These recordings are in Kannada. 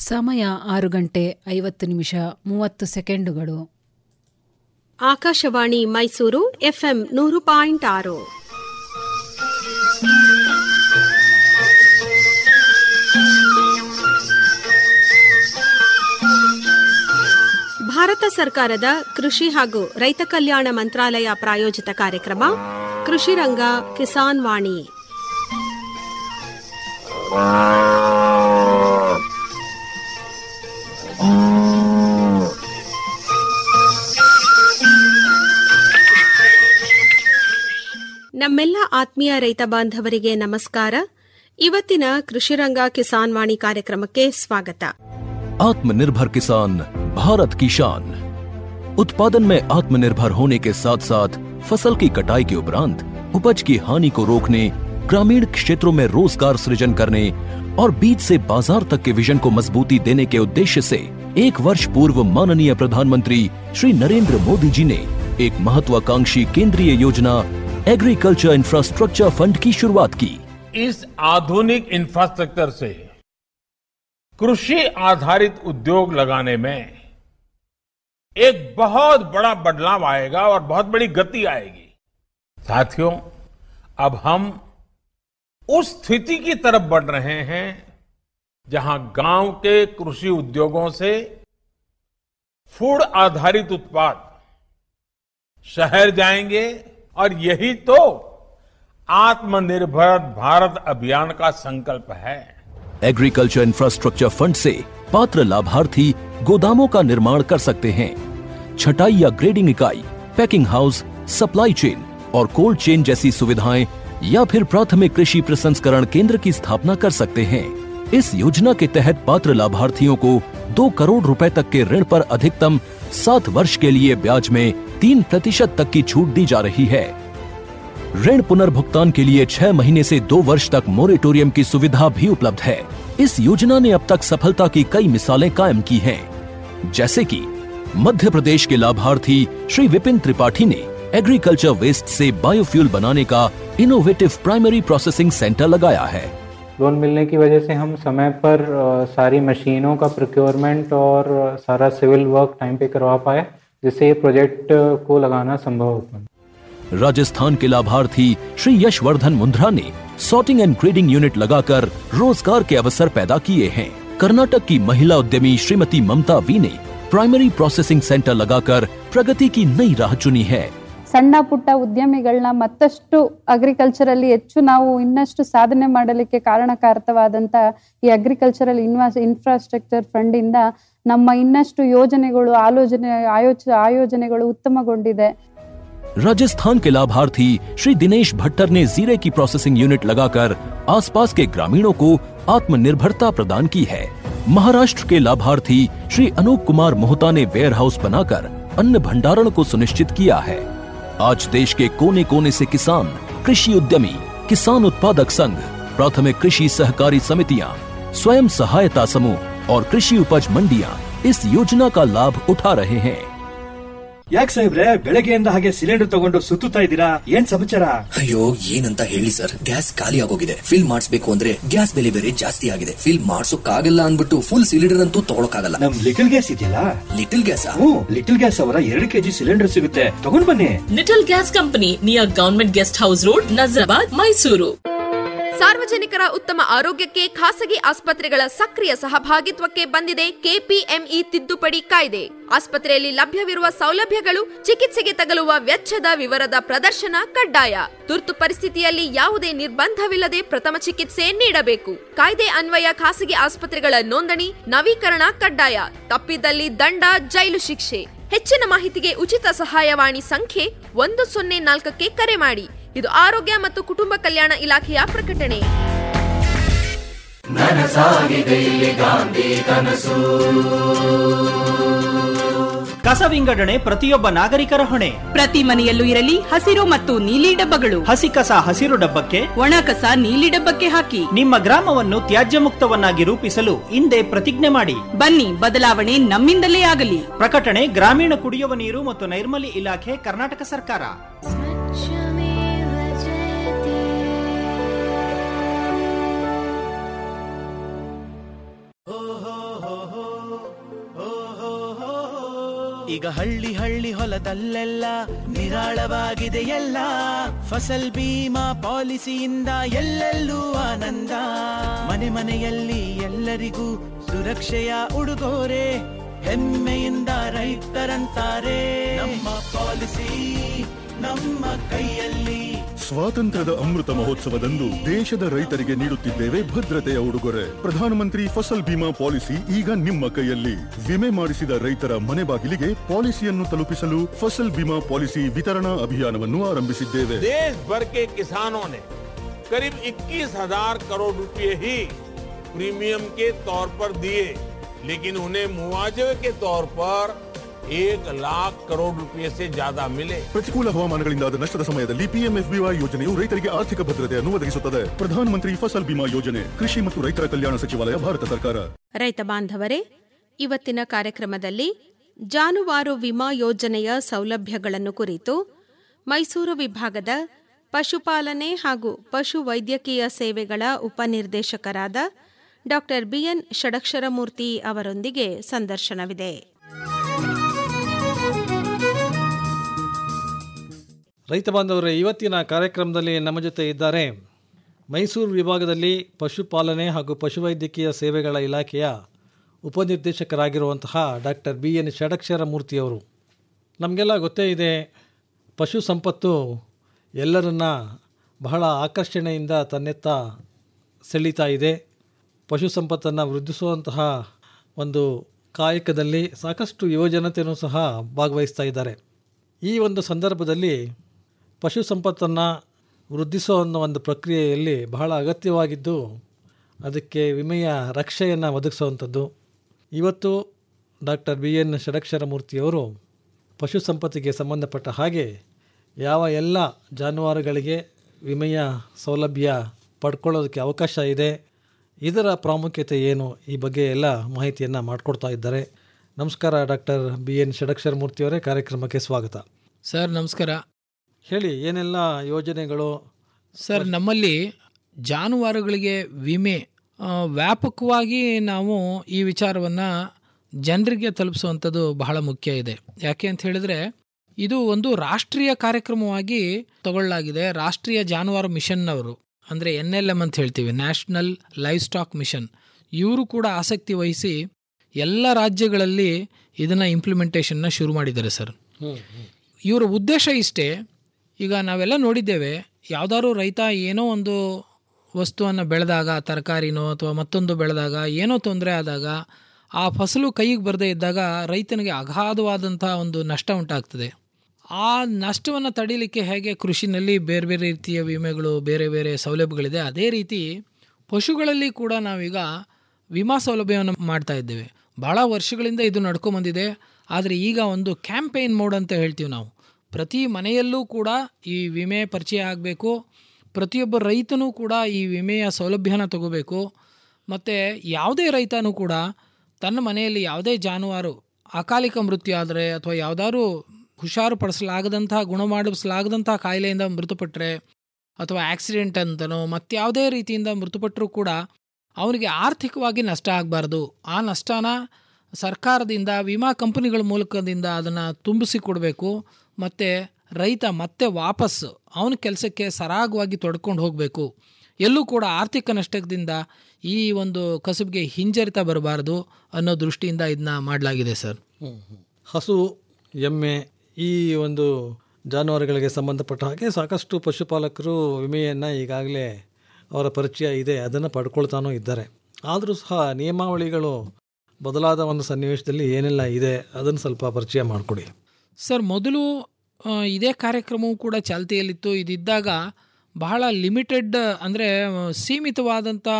ಸಮಯ ಆರು ಗಂಟೆ ಐವತ್ತು ನಿಮಿಷ ಮೂವತ್ತು ಸೆಕೆಂಡುಗಳು ಆಕಾಶವಾಣಿ ಮೈಸೂರು ಎಫ್ಎಂ ನೂರು ಪಾಯಿಂಟ್ ಆರು ಭಾರತ ಸರ್ಕಾರದ ಕೃಷಿ ಹಾಗೂ ರೈತ ಕಲ್ಯಾಣ ಮಂತ್ರಾಲಯ ಪ್ರಾಯೋಜಿತ ಕಾರ್ಯಕ್ರಮ ಕೃಷಿ ರಂಗ ಕಿಸಾನ್ ವಾಣಿ ನಮ್ಮೆಲ್ಲ ಆತ್ಮೀಯ ರೈತ ಬಾಂಧವರಿಗೆ ನಮಸ್ಕಾರ ಇವತ್ತಿನ ಕೃಷಿರಂಗ ಕಿಸಾನ್ ವಾಣಿ ಕಾರ್ಯಕ್ರಮಕ್ಕೆ ಸ್ವಾಗತ आत्मनिर्भर किसान भारत की शान उत्पादन में आत्मनिर्भर होने के साथ साथ फसल की कटाई के उपरांत उपज की हानि को रोकने ग्रामीण क्षेत्रों में रोजगार सृजन करने और बीज से बाजार तक के विजन को मजबूती देने के उद्देश्य से एक वर्ष पूर्व माननीय प्रधानमंत्री श्री नरेंद्र मोदी जी ने एक महत्वाकांक्षी केंद्रीय योजना एग्रीकल्चर इंफ्रास्ट्रक्चर फंड की शुरुआत की इस आधुनिक इंफ्रास्ट्रक्चर से कृषि आधारित उद्योग लगाने में एक बहुत बड़ा बदलाव आएगा और बहुत बड़ी गति आएगी साथियों अब हम उस स्थिति की तरफ बढ़ रहे हैं जहां गांव के कृषि उद्योगों से फूड आधारित उत्पाद शहर जाएंगे और यही तो आत्मनिर्भर भारत अभियान का संकल्प है एग्रीकल्चर इंफ्रास्ट्रक्चर फंड से पात्र लाभार्थी गोदामों का निर्माण कर सकते हैं छटाई या ग्रेडिंग इकाई पैकिंग हाउस सप्लाई चेन और कोल्ड चेन जैसी सुविधाएं या फिर प्राथमिक कृषि प्रसंस्करण केंद्र की स्थापना कर सकते हैं इस योजना के तहत पात्र लाभार्थियों को दो करोड़ रुपए तक के ऋण पर अधिकतम सात वर्ष के लिए ब्याज में तीन प्रतिशत तक की छूट दी जा रही है ऋण पुनर्भुगतान के लिए छह महीने से दो वर्ष तक मोरेटोरियम की सुविधा भी उपलब्ध है इस योजना ने अब तक सफलता की कई मिसालें कायम की हैं, जैसे कि मध्य प्रदेश के लाभार्थी श्री विपिन त्रिपाठी ने एग्रीकल्चर वेस्ट से बायोफ्यूल बनाने का इनोवेटिव प्राइमरी प्रोसेसिंग सेंटर लगाया है लोन मिलने की वजह से हम समय पर अ, सारी मशीनों का प्रोक्योरमेंट और अ, सारा सिविल वर्क टाइम पे करवा पाए जिससे ये प्रोजेक्ट अ, को लगाना संभव हो पाया राजस्थान के लाभार्थी श्री यशवर्धन मुंद्रा ने सॉर्टिंग एंड ग्रेडिंग यूनिट लगाकर रोजगार के अवसर पैदा किए हैं कर्नाटक की महिला उद्यमी श्रीमती ममता वी ने प्राइमरी प्रोसेसिंग सेंटर लगाकर प्रगति की नई राह चुनी है ಸಣ್ಣ ಪುಟ್ಟ ಉದ್ಯಮಿಗಳನ್ನ ಮತ್ತಷ್ಟು ಅಗ್ರಿಕಲ್ಚರಲ್ಲಿ ಹೆಚ್ಚು ನಾವು ಇನ್ನಷ್ಟು ಸಾಧನೆ ಮಾಡಲಿಕ್ಕೆ ಕಾರಣಕಾರಕವಾದಂತ ಈ ಅಗ್ರಿಕಲ್ಚರಲ್ ಇನ್ವಾಸ್ ಇನ್ಫ್ರಾಸ್ಟ್ರಕ್ಚರ್ ಫಂಡ್ ಇಂದ ನಮ್ಮ ಇನ್ನಷ್ಟು ಯೋಜನೆಗಳು ಆಲೋಚನೆ ಆಯೋಚ ಆಯೋಜನೆಗಳು ಉತ್ತಮಗೊಂಡಿದೆ राजस्थान के लाभार्थी श्री दिनेश भट्टर ने जीरे की प्रोसेसिंग यूनिट लगाकर आसपास के ग्रामीणों को आत्मनिर्भरता प्रदान की है महाराष्ट्र के लाभार्थी श्री अनूप कुमार मोहता ने वेयर हाउस बनाकर अन्न भंडारण को सुनिश्चित किया है आज देश के कोने कोने से किसान कृषि उद्यमी किसान उत्पादक संघ प्राथमिक कृषि सहकारी समितियां स्वयं सहायता समूह और कृषि उपज मंडियां इस योजना का लाभ उठा रहे हैं ಯಾಕೆ ಸಾಹೇಬ್ರೆ ಬೆಳಗ್ಗೆಯಿಂದ ಹಾಗೆ ಸಿಲಿಂಡರ್ ತಗೊಂಡು ಸುತ್ತುತ್ತಾ ಇದ್ದೀರಾ ಏನ್ ಸಮಾಚಾರ ಅಯ್ಯೋ ಏನಂತ ಹೇಳಿ ಸರ್ ಗ್ಯಾಸ್ ಖಾಲಿ ಆಗೋಗಿದೆ ಫಿಲ್ ಮಾಡಿಸ್ಬೇಕು ಅಂದ್ರೆ ಗ್ಯಾಸ್ ಬೆಲೆ ಬೇರೆ ಜಾಸ್ತಿ ಆಗಿದೆ ಫಿಲ್ ಮಾಡ್ಸೋಕ್ಕಾಗಲ್ಲ ಅನ್ಬಿಟ್ಟು ಫುಲ್ ಸಿಲಿಂಡರ್ ಅಂತೂ ತಗೊಳಕಾಗಲ್ಲ ನಮ್ ಲಿಟಲ್ ಗ್ಯಾಸ್ ಇದೆಯಲ್ಲ ಲಿಟಲ್ ಗ್ಯಾಸ್ ಹ್ಞೂ ಲಿಟಲ್ ಗ್ಯಾಸ್ ಅವರ ಎರಡು ಕೆಜಿ ಸಿಲಿಂಡರ್ ಸಿಗುತ್ತೆ ತಗೊಂಡ್ ಬನ್ನಿ little gas company near government guest house road Nazarabad Mysuru ಸಾರ್ವಜನಿಕರ ಉತ್ತಮ ಆರೋಗ್ಯಕ್ಕೆ ಖಾಸಗಿ ಆಸ್ಪತ್ರೆಗಳ ಸಕ್ರಿಯ ಸಹಭಾಗಿತ್ವಕ್ಕೆ ಬಂದಿದೆ ಕೆಪಿಎಂಇ ತಿದ್ದುಪಡಿ ಕಾಯ್ದೆ ಆಸ್ಪತ್ರೆಯಲ್ಲಿ ಲಭ್ಯವಿರುವ ಸೌಲಭ್ಯಗಳು ಚಿಕಿತ್ಸೆಗೆ ತಗಲುವ ವೆಚ್ಚದ ವಿವರದ ಪ್ರದರ್ಶನ ಕಡ್ಡಾಯ ತುರ್ತು ಪರಿಸ್ಥಿತಿಯಲ್ಲಿ ಯಾವುದೇ ನಿರ್ಬಂಧವಿಲ್ಲದೆ ಪ್ರಥಮ ಚಿಕಿತ್ಸೆ ನೀಡಬೇಕು ಕಾಯ್ದೆ ಅನ್ವಯ ಖಾಸಗಿ ಆಸ್ಪತ್ರೆಗಳ ನೋಂದಣಿ ನವೀಕರಣ ಕಡ್ಡಾಯ ತಪ್ಪಿದಲ್ಲಿ ದಂಡ ಜೈಲು ಶಿಕ್ಷೆ ಹೆಚ್ಚಿನ ಮಾಹಿತಿಗೆ ಉಚಿತ ಸಹಾಯವಾಣಿ ಸಂಖ್ಯೆ ಒಂದು ಸೊನ್ನೆ ನಾಲ್ಕಕ್ಕೆ ಕರೆ ಮಾಡಿ ಇದು ಆರೋಗ್ಯ ಮತ್ತು ಕುಟುಂಬ ಕಲ್ಯಾಣ ಇಲಾಖೆಯ ಪ್ರಕಟಣೆ ಕಸ ವಿಂಗಡಣೆ ಪ್ರತಿಯೊಬ್ಬ ನಾಗರಿಕರ ಹೊಣೆ ಪ್ರತಿ ಮನೆಯಲ್ಲೂ ಇರಲಿ ಹಸಿರು ಮತ್ತು ನೀಲಿ ಡಬ್ಬಗಳು ಹಸಿ ಕಸ ಹಸಿರು ಡಬ್ಬಕ್ಕೆ ಒಣ ಕಸ ನೀಲಿ ಡಬ್ಬಕ್ಕೆ ಹಾಕಿ ನಿಮ್ಮ ಗ್ರಾಮವನ್ನು ತ್ಯಾಜ್ಯ ಮುಕ್ತವನ್ನಾಗಿ ರೂಪಿಸಲು ಹಿಂದೆ ಪ್ರತಿಜ್ಞೆ ಮಾಡಿ ಬನ್ನಿ ಬದಲಾವಣೆ ನಮ್ಮಿಂದಲೇ ಆಗಲಿ ಪ್ರಕಟಣೆ ಗ್ರಾಮೀಣ ಕುಡಿಯುವ ನೀರು ಮತ್ತು ನೈರ್ಮಲ್ಯ ಇಲಾಖೆ ಕರ್ನಾಟಕ ಸರ್ಕಾರ ಈಗ ಹಳ್ಳಿ ಹಳ್ಳಿ ಹೊಲದಲ್ಲೆಲ್ಲ ನಿರಾಳವಾಗಿದೆ ಎಲ್ಲ ಫಸಲ್ ಬೀಮಾ ಪಾಲಿಸಿಯಿಂದ ಎಲ್ಲೆಲ್ಲೂ ಆನಂದ ಮನೆ ಮನೆಯಲ್ಲಿ ಎಲ್ಲರಿಗೂ ಸುರಕ್ಷೆಯ ಉಡುಗೊರೆ ಹೆಮ್ಮೆಯಿಂದ ರೈತರಂತಾರೆ ನಮ್ಮ ಪಾಲಿಸಿ ನಮ್ಮ ಕೈಯಲ್ಲಿ ಸ್ವಾತಂತ್ರ್ಯದ ಅಮೃತ ಮಹೋತ್ಸವದಂದು ದೇಶದ ರೈತರಿಗೆ ನೀಡುತ್ತಿದ್ದೇವೆ ಭದ್ರತೆಯ ಉಡುಗೊರೆ ಪ್ರಧಾನಮಂತ್ರಿ ಫಸಲ್ ಬಿಮಾ ಪಾಲಿಸಿ ಈಗ ನಿಮ್ಮ ಕೈಯಲ್ಲಿ ವಿಮೆ ಮಾಡಿಸಿದ ರೈತರ ಮನೆ ಬಾಗಿಲಿಗೆ ಪಾಲಿಸಿಯನ್ನು ತಲುಪಿಸಲು ಫಸಲ್ ಬಿಮಾ ಪಾಲಿಸಿ ವಿತರಣಾ ಅಭಿಯಾನವನ್ನು ಆರಂಭಿಸಿದ್ದೇವೆ देश भर के किसानों ने करीब 21,000 करोड़ रुपए ही प्रीमियम के तौर पर दिए लेकिन उन्हें मुआवजे के तौर पर एक लाख करोड़ रुपए से ज्यादा मिले ಪ್ರತಿಕೂಲ ಹವಾಮಾನಗಳಿಂದಾದ ನಷ್ಟದ ಸಮಯದಲ್ಲಿ ಪಿಎಂಎಫ್ಬಿವೈ ಯೋಜನೆಯು ರೈತರಿಗೆ ಆರ್ಥಿಕ ಭದ್ರತೆಯನ್ನು ಒದಗಿಸುತ್ತದೆ ಪ್ರಧಾನಮಂತ್ರಿ ಫಸಲ್ ಬಿಮಾ ಯೋಜನೆ ಕೃಷಿ ಮತ್ತು ರೈತರ ಕಲ್ಯಾಣ ಸಚಿವಾಲಯ ಭಾರತ ಸರ್ಕಾರ ರೈತ ಬಾಂಧವರೇ ಇವತ್ತಿನ ಕಾರ್ಯಕ್ರಮದಲ್ಲಿ ಜಾನುವಾರು ವಿಮಾ ಯೋಜನೆಯ ಸೌಲಭ್ಯಗಳನ್ನು ಕುರಿತು ಮೈಸೂರು ವಿಭಾಗದ ಪಶುಪಾಲನೆ ಹಾಗೂ ಪಶು ವೈದ್ಯಕೀಯ ಸೇವೆಗಳ ಉಪನಿರ್ದೇಶಕರಾದ ಡಾ ಬಿಎನ್ ಷಡಕ್ಷರಮೂರ್ತಿ ಅವರೊಂದಿಗೆ ಸಂದರ್ಶನವಿದೆ ರೈತ ಬಾಂಧವರೇ ಇವತ್ತಿನ ಕಾರ್ಯಕ್ರಮದಲ್ಲಿ ನಮ್ಮ ಜೊತೆ ಇದ್ದಾರೆ ಮೈಸೂರು ವಿಭಾಗದಲ್ಲಿ ಪಶುಪಾಲನೆ ಹಾಗೂ ಪಶುವೈದ್ಯಕೀಯ ಸೇವೆಗಳ ಇಲಾಖೆಯ ಉಪನಿರ್ದೇಶಕರಾಗಿರುವಂತಹ ಡಾಕ್ಟರ್ ಬಿ ಎನ್ ಷಡಕ್ಷರ ಮೂರ್ತಿಯವರು ನಮಗೆಲ್ಲ ಗೊತ್ತೇ ಇದೆ ಪಶು ಸಂಪತ್ತು ಎಲ್ಲರನ್ನ ಬಹಳ ಆಕರ್ಷಣೆಯಿಂದ ತನ್ನೆತ್ತ ಸೆಳೀತಾ ಇದೆ ಪಶು ಸಂಪತ್ತನ್ನು ವೃದ್ಧಿಸುವಂತಹ ಒಂದು ಕಾಯಕದಲ್ಲಿ ಸಾಕಷ್ಟು ಯುವಜನತೆಯೂ ಸಹ ಭಾಗವಹಿಸ್ತಾ ಇದ್ದಾರೆ ಈ ಒಂದು ಸಂದರ್ಭದಲ್ಲಿ ಪಶು ಸಂಪತ್ತನ್ನು ವೃದ್ಧಿಸೋ ಅನ್ನೋ ಒಂದು ಪ್ರಕ್ರಿಯೆಯಲ್ಲಿ ಬಹಳ ಅಗತ್ಯವಾಗಿದ್ದು ಅದಕ್ಕೆ ವಿಮೆಯ ರಕ್ಷೆಯನ್ನು ಒದಗಿಸುವಂಥದ್ದು ಇವತ್ತು ಡಾಕ್ಟರ್ ಬಿ ಎನ್ ಷಡಕ್ಷರ ಮೂರ್ತಿಯವರು ಪಶು ಸಂಪತ್ತಿಗೆ ಸಂಬಂಧಪಟ್ಟ ಹಾಗೆ ಯಾವ ಎಲ್ಲ ಜಾನುವಾರುಗಳಿಗೆ ವಿಮೆಯ ಸೌಲಭ್ಯ ಪಡ್ಕೊಳ್ಳೋದಕ್ಕೆ ಅವಕಾಶ ಇದೆ ಇದರ ಪ್ರಾಮುಖ್ಯತೆ ಏನು ಈ ಬಗ್ಗೆ ಎಲ್ಲ ಮಾಹಿತಿಯನ್ನು ಮಾಡಿಕೊಡ್ತಾ ಇದ್ದಾರೆ ನಮಸ್ಕಾರ ಡಾಕ್ಟರ್ ಬಿ ಎನ್ ಷಡಕ್ಷರ ಮೂರ್ತಿಯವರೇ ಕಾರ್ಯಕ್ರಮಕ್ಕೆ ಸ್ವಾಗತ ಸರ್ ನಮಸ್ಕಾರ ಹೇಳಿ ಏನೆಲ್ಲ ಯೋಜನೆಗಳು ಸರ್ ನಮ್ಮಲ್ಲಿ ಜಾನುವಾರುಗಳಿಗೆ ವಿಮೆ ಆ, ವ್ಯಾಪಕವಾಗಿ ನಾವು ಈ ವಿಚಾರವನ್ನು ಜನರಿಗೆ ತಲುಪಿಸುವಂಥದ್ದು ಬಹಳ ಮುಖ್ಯ ಇದೆ ಯಾಕೆ ಅಂತ ಹೇಳಿದ್ರೆ ಇದು ಒಂದು ರಾಷ್ಟ್ರೀಯ ಕಾರ್ಯಕ್ರಮವಾಗಿ ತಗೊಳ್ಳಲಾಗಿದೆ ರಾಷ್ಟ್ರೀಯ ಜಾನುವಾರು ಮಿಷನ್ನವರು ಅಂದರೆ ಎನ್ ಎಲ್ ಎಮ್ ಅಂತ ಹೇಳ್ತೀವಿ ನ್ಯಾಷನಲ್ ಲೈವ್ ಸ್ಟಾಕ್ ಮಿಷನ್ ಇವರು ಕೂಡ ಆಸಕ್ತಿ ವಹಿಸಿ ಎಲ್ಲ ರಾಜ್ಯಗಳಲ್ಲಿ ಇದನ್ನು ಇಂಪ್ಲಿಮೆಂಟೇಷನ್ನ ಶುರು ಮಾಡಿದ್ದಾರೆ ಸರ್ ಇವರ ಉದ್ದೇಶ ಇಷ್ಟೇ ಈಗ ನಾವೆಲ್ಲ ನೋಡಿದ್ದೇವೆ ಯಾವ್ದಾದ್ರು ರೈತ ಏನೋ ಒಂದು ವಸ್ತುವನ್ನು ಬೆಳೆದಾಗ ತರಕಾರಿನೋ ಅಥವಾ ಮತ್ತೊಂದು ಬೆಳೆದಾಗ ಏನೋ ತೊಂದರೆ ಆದಾಗ ಆ ಫಸಲು ಕೈಗೆ ಬರದೇ ಇದ್ದಾಗ ರೈತನಿಗೆ ಅಗಾಧವಾದಂಥ ಒಂದು ನಷ್ಟ ಉಂಟಾಗ್ತದೆ ಆ ನಷ್ಟವನ್ನು ತಡೀಲಿಕ್ಕೆ ಹೇಗೆ ಕೃಷಿನಲ್ಲಿ ಬೇರೆ ಬೇರೆ ರೀತಿಯ ವಿಮೆಗಳು ಬೇರೆ ಬೇರೆ ಸೌಲಭ್ಯಗಳಿದೆ ಅದೇ ರೀತಿ ಪಶುಗಳಲ್ಲಿ ಕೂಡ ನಾವೀಗ ವಿಮಾ ಸೌಲಭ್ಯವನ್ನು ಮಾಡ್ತಾ ಇದ್ದೇವೆ ಭಾಳ ವರ್ಷಗಳಿಂದ ಇದು ನಡ್ಕೊಂಬಂದಿದೆ ಆದರೆ ಈಗ ಒಂದು ಕ್ಯಾಂಪೇನ್ ಮೋಡ್ ಅಂತ ಹೇಳ್ತೀವಿ ನಾವು ಪ್ರತಿ ಮನೆಯಲ್ಲೂ ಕೂಡ ಈ ವಿಮೆ ಪರಿಚಯ ಆಗಬೇಕು ಪ್ರತಿಯೊಬ್ಬ ರೈತನೂ ಕೂಡ ಈ ವಿಮೆಯ ಸೌಲಭ್ಯನ ತಗೋಬೇಕು ಮತ್ತು ಯಾವುದೇ ರೈತನೂ ಕೂಡ ತನ್ನ ಮನೆಯಲ್ಲಿ ಯಾವುದೇ ಜಾನುವಾರು ಅಕಾಲಿಕ ಮೃತ್ಯು ಆದರೆ ಅಥವಾ ಯಾವುದಾದ್ರು ಹುಷಾರು ಪಡಿಸಲಾಗದಂತಹ ಗುಣಮಾಡಿಸಲಾಗದಂತಹ ಕಾಯಿಲೆಯಿಂದ ಮೃತಪಟ್ಟರೆ ಅಥವಾ ಆಕ್ಸಿಡೆಂಟ್ ಅಂತನೋ ಮತ್ಯಾವುದೇ ರೀತಿಯಿಂದ ಮೃತಪಟ್ಟರೂ ಕೂಡ ಅವನಿಗೆ ಆರ್ಥಿಕವಾಗಿ ನಷ್ಟ ಆಗಬಾರ್ದು ಆ ನಷ್ಟನ ಸರ್ಕಾರದಿಂದ ವಿಮಾ ಕಂಪನಿಗಳ ಮೂಲಕದಿಂದ ಅದನ್ನು ತುಂಬಿಸಿ ಕೊಡಬೇಕು ಮತ್ತು ರೈತ ಮತ್ತೆ ವಾಪಸ್ ಅವನ ಕೆಲಸಕ್ಕೆ ಸರಾಗವಾಗಿ ತೊಡ್ಕೊಂಡು ಹೋಗಬೇಕು ಎಲ್ಲೂ ಕೂಡ ಆರ್ಥಿಕ ನಷ್ಟದಿಂದ ಈ ಒಂದು ಕಸುಬಿಗೆ ಹಿಂಜರಿತ ಬರಬಾರ್ದು ಅನ್ನೋ ದೃಷ್ಟಿಯಿಂದ ಇದನ್ನ ಮಾಡಲಾಗಿದೆ ಸರ್ ಹಸು ಎಮ್ಮೆ ಈ ಒಂದು ಜಾನುವಾರುಗಳಿಗೆ ಸಂಬಂಧಪಟ್ಟ ಹಾಗೆ ಸಾಕಷ್ಟು ಪಶುಪಾಲಕರು ವಿಮೆಯನ್ನು ಈಗಾಗಲೇ ಅವರ ಪರಿಚಯ ಇದೆ ಅದನ್ನು ಪಡ್ಕೊಳ್ತಾನೂ ಇದ್ದಾರೆ ಆದರೂ ಸಹ ನಿಯಮಾವಳಿಗಳು ಬದಲಾದ ಒಂದು ಸನ್ನಿವೇಶದಲ್ಲಿ ಏನೆಲ್ಲ ಇದೆ ಅದನ್ನು ಸ್ವಲ್ಪ ಪರಿಚಯ ಮಾಡಿಕೊಡಿ ಸರ್ ಮೊದಲು ಆ, ಇದೇ ಕಾರ್ಯಕ್ರಮವು ಕೂಡ ಚಾಲ್ತಿಯಲ್ಲಿತ್ತು ಇದಿದ್ದಾಗ ಬಹಳ ಲಿಮಿಟೆಡ್ ಅಂದರೆ ಸೀಮಿತವಾದಂಥ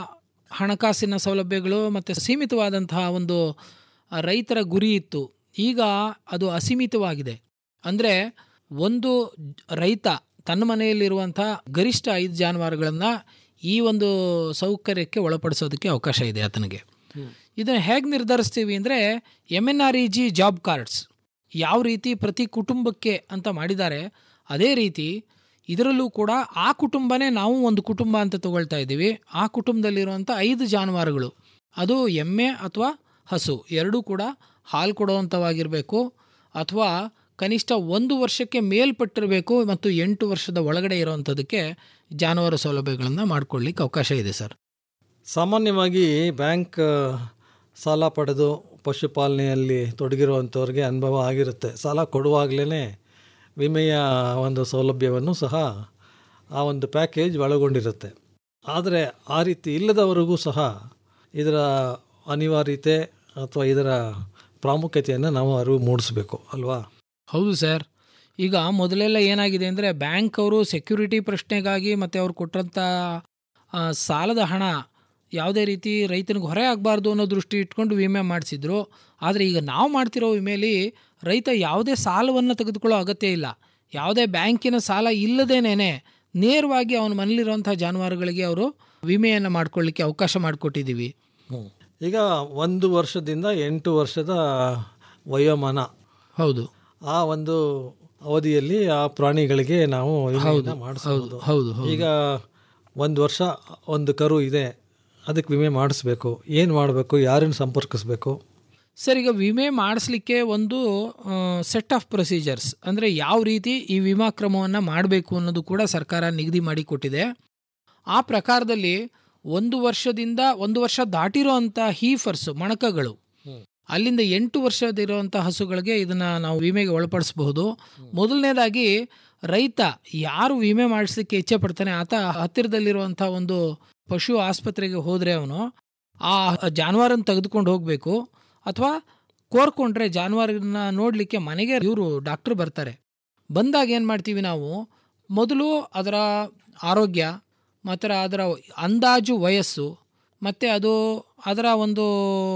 ಹಣಕಾಸಿನ ಸೌಲಭ್ಯಗಳು ಮತ್ತು ಸೀಮಿತವಾದಂತಹ ಒಂದು ಆ, ರೈತರ ಗುರಿ ಇತ್ತು ಈಗ ಅದು ಅಸೀಮಿತವಾಗಿದೆ ಅಂದರೆ ಒಂದು ರೈತ ತನ್ನ ಮನೆಯಲ್ಲಿರುವಂಥ ಗರಿಷ್ಠ ಐದು ಜಾನುವಾರುಗಳನ್ನು ಈ ಒಂದು ಸೌಕರ್ಯಕ್ಕೆ ಒಳಪಡಿಸೋದಕ್ಕೆ ಅವಕಾಶ ಇದೆ ಆತನಿಗೆ ಇದನ್ನು ಹೇಗೆ ನಿರ್ಧರಿಸ್ತೀವಿ ಅಂದರೆ M N R E G job cards ಯಾವ ರೀತಿ ಪ್ರತಿ ಕುಟುಂಬಕ್ಕೆ ಅಂತ ಮಾಡಿದ್ದಾರೆ ಅದೇ ರೀತಿ ಇದರಲ್ಲೂ ಕೂಡ ಆ ಕುಟುಂಬನೇ ನಾವು ಒಂದು ಕುಟುಂಬ ಅಂತ ತಗೊಳ್ತಾ ಇದ್ದೀವಿ ಆ ಕುಟುಂಬದಲ್ಲಿರುವಂಥ ಐದು ಜಾನುವಾರುಗಳು ಅದು ಎಮ್ಮೆ ಅಥವಾ ಹಸು ಎರಡೂ ಕೂಡ ಹಾಲು ಕೊಡುವಂಥವಾಗಿರಬೇಕು ಅಥವಾ ಕನಿಷ್ಠ ಒಂದು ವರ್ಷಕ್ಕೆ ಮೇಲ್ಪಟ್ಟಿರಬೇಕು ಮತ್ತು ಎಂಟು ವರ್ಷದ ಒಳಗಡೆ ಇರುವಂಥದ್ದಕ್ಕೆ ಜಾನುವಾರು ಸೌಲಭ್ಯಗಳನ್ನು ಮಾಡ್ಕೊಳ್ಳಿಕ್ಕೆ ಅವಕಾಶ ಇದೆ ಸರ್ ಸಾಮಾನ್ಯವಾಗಿ ಬ್ಯಾಂಕ್ ಸಾಲ ಪಡೆದು ಪಶುಪಾಲನೆಯಲ್ಲಿ ತೊಡಗಿರುವಂಥವ್ರಿಗೆ ಅನುಭವ ಆಗಿರುತ್ತೆ ಸಾಲ ಕೊಡುವಾಗಲೇ ವಿಮೆಯ ಒಂದು ಸೌಲಭ್ಯವನ್ನು ಸಹ ಆ ಒಂದು ಪ್ಯಾಕೇಜ್ ಒಳಗೊಂಡಿರುತ್ತೆ ಆದರೆ ಆ ರೀತಿ ಇಲ್ಲದವರಿಗೂ ಸಹ ಇದರ ಅನಿವಾರ್ಯತೆ ಅಥವಾ ಇದರ ಪ್ರಾಮುಖ್ಯತೆಯನ್ನು ನಾವು ಅರಿವು ಮೂಡಿಸಬೇಕು ಅಲ್ವಾ ಹೌದು ಸರ್ ಈಗ ಮೊದಲೆಲ್ಲ ಏನಾಗಿದೆ ಅಂದರೆ ಬ್ಯಾಂಕ್ ಅವರು ಸೆಕ್ಯೂರಿಟಿ ಪ್ರಶ್ನೆಗಾಗಿ ಮತ್ತು ಅವ್ರು ಕೊಟ್ಟಂಥ ಆ, ಸಾಲದ ಹಣ ಯಾವುದೇ ರೀತಿ ರೈತನಿಗೆ ಹೊರೆ ಆಗಬಾರ್ದು ಅನ್ನೋ ದೃಷ್ಟಿ ಇಟ್ಕೊಂಡು ವಿಮೆ ಮಾಡಿಸಿದ್ರು ಆದರೆ ಈಗ ನಾವು ಮಾಡ್ತಿರೋ ವಿಮೆಯಲ್ಲಿ ರೈತ ಯಾವುದೇ ಸಾಲವನ್ನು ತೆಗೆದುಕೊಳ್ಳೋ ಅಗತ್ಯ ಇಲ್ಲ ಯಾವುದೇ ಬ್ಯಾಂಕಿನ ಸಾಲ ಇಲ್ಲದೇನೆ ನೇರವಾಗಿ ಅವನ ಮನೇಲಿರುವಂಥ ಜಾನುವಾರುಗಳಿಗೆ ಅವರು ವಿಮೆಯನ್ನು ಮಾಡ್ಕೊಳ್ಳಿಕ್ಕೆ ಅವಕಾಶ ಮಾಡಿಕೊಟ್ಟಿದ್ದೀವಿ ಈಗ ಒಂದು ವರ್ಷದಿಂದ ಎಂಟು ವರ್ಷದ ವಯೋಮಾನ ಹೌದು ಆ ಒಂದು ಅವಧಿಯಲ್ಲಿ ಆ ಪ್ರಾಣಿಗಳಿಗೆ ನಾವು ವಿಮೆಯನ್ನ ಹೌದು, ಮಾಡಿಸಬಹುದು ಹೌದು, ಹೌದು. ಈಗ ಒಂದು ವರ್ಷ ಒಂದು ಕರು ಇದೆ ಅದಕ್ಕೆ ವಿಮೆ ಮಾಡಿಸ್ಬೇಕು ಏನು ಮಾಡಬೇಕು ಯಾರನ್ನು ಸಂಪರ್ಕಿಸ್ಬೇಕು ಸರ್ ಈಗ ವಿಮೆ ಮಾಡಿಸ್ಲಿಕ್ಕೆ ಒಂದು ಸೆಟ್ ಆಫ್ ಪ್ರೊಸೀಜರ್ಸ್ ಅಂದರೆ ಯಾವ ರೀತಿ ಈ ವಿಮಾ ಕ್ರಮವನ್ನು ಮಾಡಬೇಕು ಅನ್ನೋದು ಕೂಡ ಸರ್ಕಾರ ನಿಗದಿ ಮಾಡಿ ಕೊಟ್ಟಿದೆ ಆ ಪ್ರಕಾರದಲ್ಲಿ ಒಂದು ವರ್ಷದಿಂದ ಒಂದು ವರ್ಷ ದಾಟಿರೋ ಅಂಥ ಹೀಫರ್ಸ್ ಮಣಕಗಳು ಅಲ್ಲಿಂದ ಎಂಟು ವರ್ಷದಿರುವಂಥ ಹಸುಗಳಿಗೆ ಇದನ್ನು ನಾವು ವಿಮೆಗೆ ಒಳಪಡಿಸಬಹುದು ಮೊದಲನೇದಾಗಿ ರೈತ ಯಾರು ವಿಮೆ ಮಾಡಿಸ್ಲಿಕ್ಕೆ ಇಚ್ಛೆ ಪಡ್ತಾನೆ ಆತ ಹತ್ತಿರದಲ್ಲಿರುವಂಥ ಒಂದು ಪಶು ಆಸ್ಪತ್ರೆಗೆ ಹೋದರೆ ಅವನು ಆ ಜಾನುವಾರನ್ನು ತೆಗೆದುಕೊಂಡು ಹೋಗಬೇಕು ಅಥವಾ ಕೋರ್ಕೊಂಡ್ರೆ ಜಾನುವಾರನ್ನ ನೋಡಲಿಕ್ಕೆ ಮನೆಗೆ ಇವರು ಡಾಕ್ಟ್ರು ಬರ್ತಾರೆ ಬಂದಾಗ ಏನು ಮಾಡ್ತೀವಿ ನಾವು ಮೊದಲು ಅದರ ಆರೋಗ್ಯ ಮತ್ತು ಅದರ ಅಂದಾಜು ವಯಸ್ಸು ಮತ್ತು ಅದು ಅದರ ಒಂದು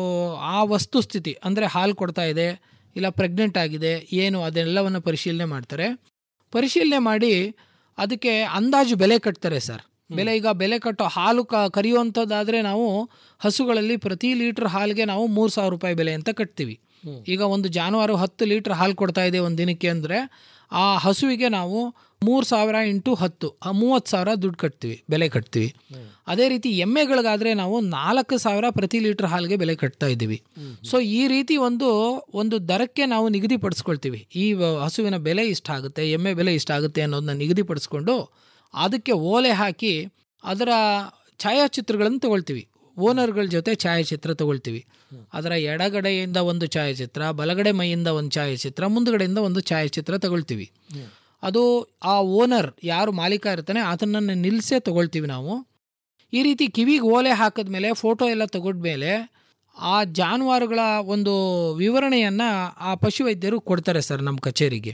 ಆ ವಸ್ತುಸ್ಥಿತಿ ಅಂದರೆ ಹಾಲು ಕೊಡ್ತಾ ಇದೆ ಇಲ್ಲ ಪ್ರೆಗ್ನೆಂಟ್ ಆಗಿದೆ ಏನು ಅದೆಲ್ಲವನ್ನು ಪರಿಶೀಲನೆ ಮಾಡ್ತಾರೆ ಪರಿಶೀಲನೆ ಮಾಡಿ ಅದಕ್ಕೆ ಅಂದಾಜು ಬೆಲೆ ಕಟ್ತಾರೆ ಸರ್ ಬೆಲೆ ಈಗ ಬೆಲೆ ಕಟ್ಟೋ ಹಾಲು ಕ ಕರಿಯುವಂಥದ್ದಾದರೆ ನಾವು ಹಸುಗಳಲ್ಲಿ ಪ್ರತಿ ಲೀಟ್ರ್ ಹಾಲಿಗೆ ನಾವು ಮೂರು ಸಾವಿರ ರೂಪಾಯಿ ಬೆಲೆ ಅಂತ ಕಟ್ತೀವಿ ಈಗ ಒಂದು ಜಾನುವಾರು ಹತ್ತು ಲೀಟ್ರ್ ಹಾಲು ಕೊಡ್ತಾ ಇದೆ ಒಂದು ದಿನಕ್ಕೆ ಅಂದರೆ ಆ ಹಸುವಿಗೆ ನಾವು ಮೂರು ಸಾವಿರ ಇಂಟು ಹತ್ತು ಆ ಮೂವತ್ತು ಸಾವಿರ ದುಡ್ಡು ಕಟ್ತೀವಿ ಬೆಲೆ ಕಟ್ತೀವಿ ಅದೇ ರೀತಿ ಎಮ್ಮೆಗಳಿಗಾದರೆ ನಾವು ನಾಲ್ಕು ಸಾವಿರ ಪ್ರತಿ ಲೀಟ್ರ್ ಹಾಲಿಗೆ ಬೆಲೆ ಕಟ್ತಾ ಇದ್ದೀವಿ ಸೊ ಈ ರೀತಿ ಒಂದು ಒಂದು ದರಕ್ಕೆ ನಾವು ನಿಗದಿಪಡಿಸ್ಕೊಳ್ತೀವಿ ಈ ವ- ಹಸುವಿನ ಬೆಲೆ ಇಷ್ಟ ಆಗುತ್ತೆ ಎಮ್ಮೆ ಬೆಲೆ ಇಷ್ಟ ಆಗುತ್ತೆ ಅನ್ನೋದನ್ನ ನಿಗದಿಪಡಿಸ್ಕೊಂಡು ಅದಕ್ಕೆ ಓಲೆ ಹಾಕಿ ಅದರ ಛಾಯಾಚಿತ್ರಗಳನ್ನು ತಗೊಳ್ತೀವಿ ಓನರ್ಗಳ ಜೊತೆ ಛಾಯಾಚಿತ್ರ ತಗೊಳ್ತೀವಿ ಅದರ ಎಡಗಡೆಯಿಂದ ಒಂದು ಛಾಯಾಚಿತ್ರ ಬಲಗಡೆ ಮೈಯಿಂದ ಒಂದು ಛಾಯಾಚಿತ್ರ ಮುಂದುಗಡೆಯಿಂದ ಒಂದು ಛಾಯಾಚಿತ್ರ ತಗೊಳ್ತೀವಿ ಅದು ಆ ಓನರ್ ಯಾರು ಮಾಲೀಕ ಇರ್ತಾನೆ ಆತನನ್ನು ನಿಲ್ಲಿಸೇ ತಗೊಳ್ತೀವಿ ನಾವು ಈ ರೀತಿ ಕಿವಿಗೆ ಓಲೆ ಹಾಕಿದ್ಮೇಲೆ ಫೋಟೋ ಎಲ್ಲ ತಗೊಂಡ್ಮೇಲೆ ಆ ಜಾನುವಾರುಗಳ ಒಂದು ವಿವರಣೆಯನ್ನು ಆ ಪಶುವೈದ್ಯರು ಕೊಡ್ತಾರೆ ಸರ್ ನಮ್ಮ ಕಚೇರಿಗೆ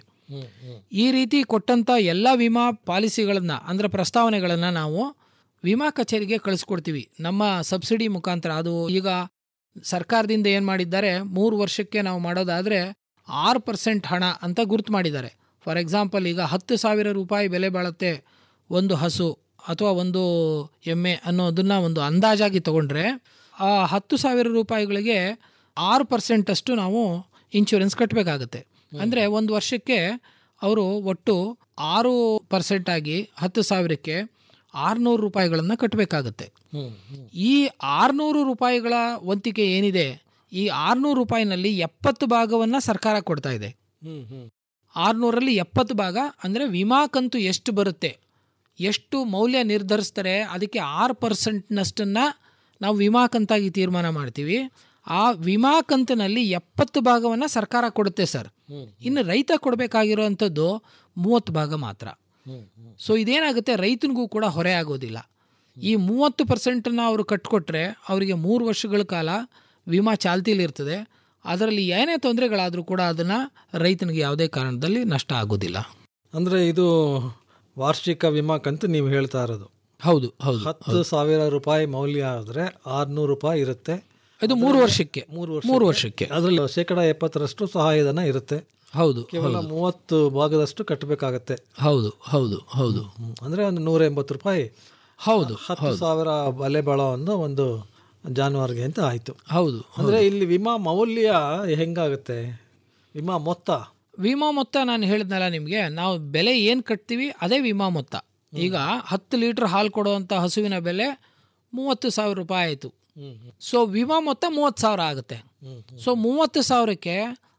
ಈ ರೀತಿ ಕೊಟ್ಟಂಥ ಎಲ್ಲ ವಿಮಾ ಪಾಲಿಸಿಗಳನ್ನು ಅಂದರೆ ಪ್ರಸ್ತಾವನೆಗಳನ್ನು ನಾವು ವಿಮಾ ಕಚೇರಿಗೆ ಕಳಿಸ್ಕೊಡ್ತೀವಿ ನಮ್ಮ ಸಬ್ಸಿಡಿ ಮುಖಾಂತರ ಅದು ಈಗ ಸರ್ಕಾರದಿಂದ ಏನು ಮಾಡಿದ್ದಾರೆ ಮೂರು ವರ್ಷಕ್ಕೆ ನಾವು ಮಾಡೋದಾದರೆ ಆರು ಪರ್ಸೆಂಟ್ ಹಣ ಅಂತ ಗುರುತು ಮಾಡಿದ್ದಾರೆ ಫಾರ್ ಎಕ್ಸಾಂಪಲ್ ಈಗ ಹತ್ತು ಸಾವಿರ ರೂಪಾಯಿ ಬೆಲೆ ಬಾಳುತ್ತೆ ಒಂದು ಹಸು ಅಥವಾ ಒಂದು ಎಮ್ಮೆ ಅನ್ನೋದನ್ನ ಒಂದು ಅಂದಾಜಾಗಿ ತಗೊಂಡ್ರೆ ಆ ಹತ್ತು ಸಾವಿರ ರೂಪಾಯಿಗಳಿಗೆ ಆರು ಪರ್ಸೆಂಟ್ ಅಷ್ಟು ನಾವು ಇನ್ಶೂರೆನ್ಸ್ ಕಟ್ಟಬೇಕಾಗತ್ತೆ ಅಂದರೆ ಒಂದು ವರ್ಷಕ್ಕೆ ಅವರು ಒಟ್ಟು ಆರು ಪರ್ಸೆಂಟ್ ಆಗಿ ಹತ್ತು ಸಾವಿರಕ್ಕೆ ಆರುನೂರು ರೂಪಾಯಿಗಳನ್ನು ಕಟ್ಟಬೇಕಾಗತ್ತೆ ಈ ಆರುನೂರು ರೂಪಾಯಿಗಳ ವಂತಿಕೆ ಏನಿದೆ ಈ ಆರುನೂರು ರೂಪಾಯಿನಲ್ಲಿ ಎಪ್ಪತ್ತು ಭಾಗವನ್ನು ಸರ್ಕಾರ ಕೊಡ್ತಾ ಇದೆ ಆರುನೂರಲ್ಲಿ ಎಪ್ಪತ್ತು ಭಾಗ ಅಂದರೆ ವಿಮಾ ಕಂತು ಎಷ್ಟು ಬರುತ್ತೆ ಎಷ್ಟು ಮೌಲ್ಯ ನಿರ್ಧರಿಸ್ತಾರೆ ಅದಕ್ಕೆ ಆರು ಪರ್ಸೆಂಟ್ನಷ್ಟನ್ನು ನಾವು ವಿಮಾ ಕಂತಾಗಿ ತೀರ್ಮಾನ ಮಾಡ್ತೀವಿ ಆ ವಿಮಾ ಕಂತಿನಲ್ಲಿ ಎಪ್ಪತ್ತು ಭಾಗವನ್ನು ಸರ್ಕಾರ ಕೊಡುತ್ತೆ ಸರ್ ಇನ್ನು ರೈತ ಕೊಡಬೇಕಾಗಿರುವಂಥದ್ದು ಮೂವತ್ತು ಭಾಗ ಮಾತ್ರ ಸೊ ಇದೇನಾಗುತ್ತೆ ರೈತನಿಗೂ ಕೂಡ ಹೊರೆ ಆಗೋದಿಲ್ಲ ಈ ಮೂವತ್ತು ಪರ್ಸೆಂಟನ್ನು ಅವರು ಕಟ್ಕೊಟ್ರೆ ಅವರಿಗೆ ಮೂರು ವರ್ಷಗಳ ಕಾಲ ವಿಮಾ ಚಾಲ್ತಿಲಿರ್ತದೆ ಅದರಲ್ಲಿ ಏನೇ ತೊಂದರೆಗಳಾದರೂ ಕೂಡ ಅದನ್ನು ರೈತನಿಗೆ ಯಾವುದೇ ಕಾರಣದಲ್ಲಿ ನಷ್ಟ ಆಗೋದಿಲ್ಲ ಅಂದರೆ ಇದು ವಾರ್ಷಿಕ ವಿಮಾ ಕಂತು ನೀವು ಹೇಳ್ತಾ ಇರೋದು ಹೌದು ಹೌದು ಹತ್ತು ಸಾವಿರ ರೂಪಾಯಿ ಮೌಲ್ಯ ಆದರೆ ಆರುನೂರು ರೂಪಾಯಿ ಇರುತ್ತೆ ಇದು ಮೂರು ವರ್ಷಕ್ಕೆ ಮೂರು ವರ್ಷ ಮೂರು ವರ್ಷಕ್ಕೆ ಅದರಲ್ಲಿ ಶೇಕಡ ಎಪ್ಪತ್ತರಷ್ಟು ಸಹಾಯಧನ ಇರುತ್ತೆ ಹೌದು ಕೇವಲ ಮೂವತ್ತು ಭಾಗದಷ್ಟು ಕಟ್ಟಬೇಕಾಗತ್ತೆ ಹೌದು ಹೌದು ಹೌದು ಅಂದರೆ ಒಂದು ನೂರ ಎಂಬತ್ತು ರೂಪಾಯಿ ಹೌದು ಹತ್ತು ಸಾವಿರ ಬೆಲೆ ಬಾಳೋ ಒಂದು ಒಂದು ಜಾನುವಾರಿಗೆ ಅಂತ ಆಯಿತು ಹೌದು ಅಂದರೆ ಇಲ್ಲಿ ವಿಮಾ ಮೌಲ್ಯ ಹೆಂಗಾಗುತ್ತೆ ವಿಮಾ ಮೊತ್ತ ವಿಮಾ ಮೊತ್ತ ನಾನು ಹೇಳಿದ್ನಲ್ಲ ನಿಮಗೆ ನಾವು ಬೆಲೆ ಏನು ಕಟ್ತೀವಿ ಅದೇ ವಿಮಾ ಮೊತ್ತ ಈಗ ಹತ್ತು ಲೀಟ್ರ್ ಹಾಲು ಕೊಡುವಂಥ ಹಸುವಿನ ಬೆಲೆ ಮೂವತ್ತು ಸಾವಿರ ರೂಪಾಯಿ ಆಯಿತು ಸೊ ವಿಮಾ ಮೊತ್ತ ಮೂವತ್ತು ಸಾವಿರ ಆಗುತ್ತೆ ಸೊ ಮೂವತ್ತು ಸಾವಿರಕ್ಕೆ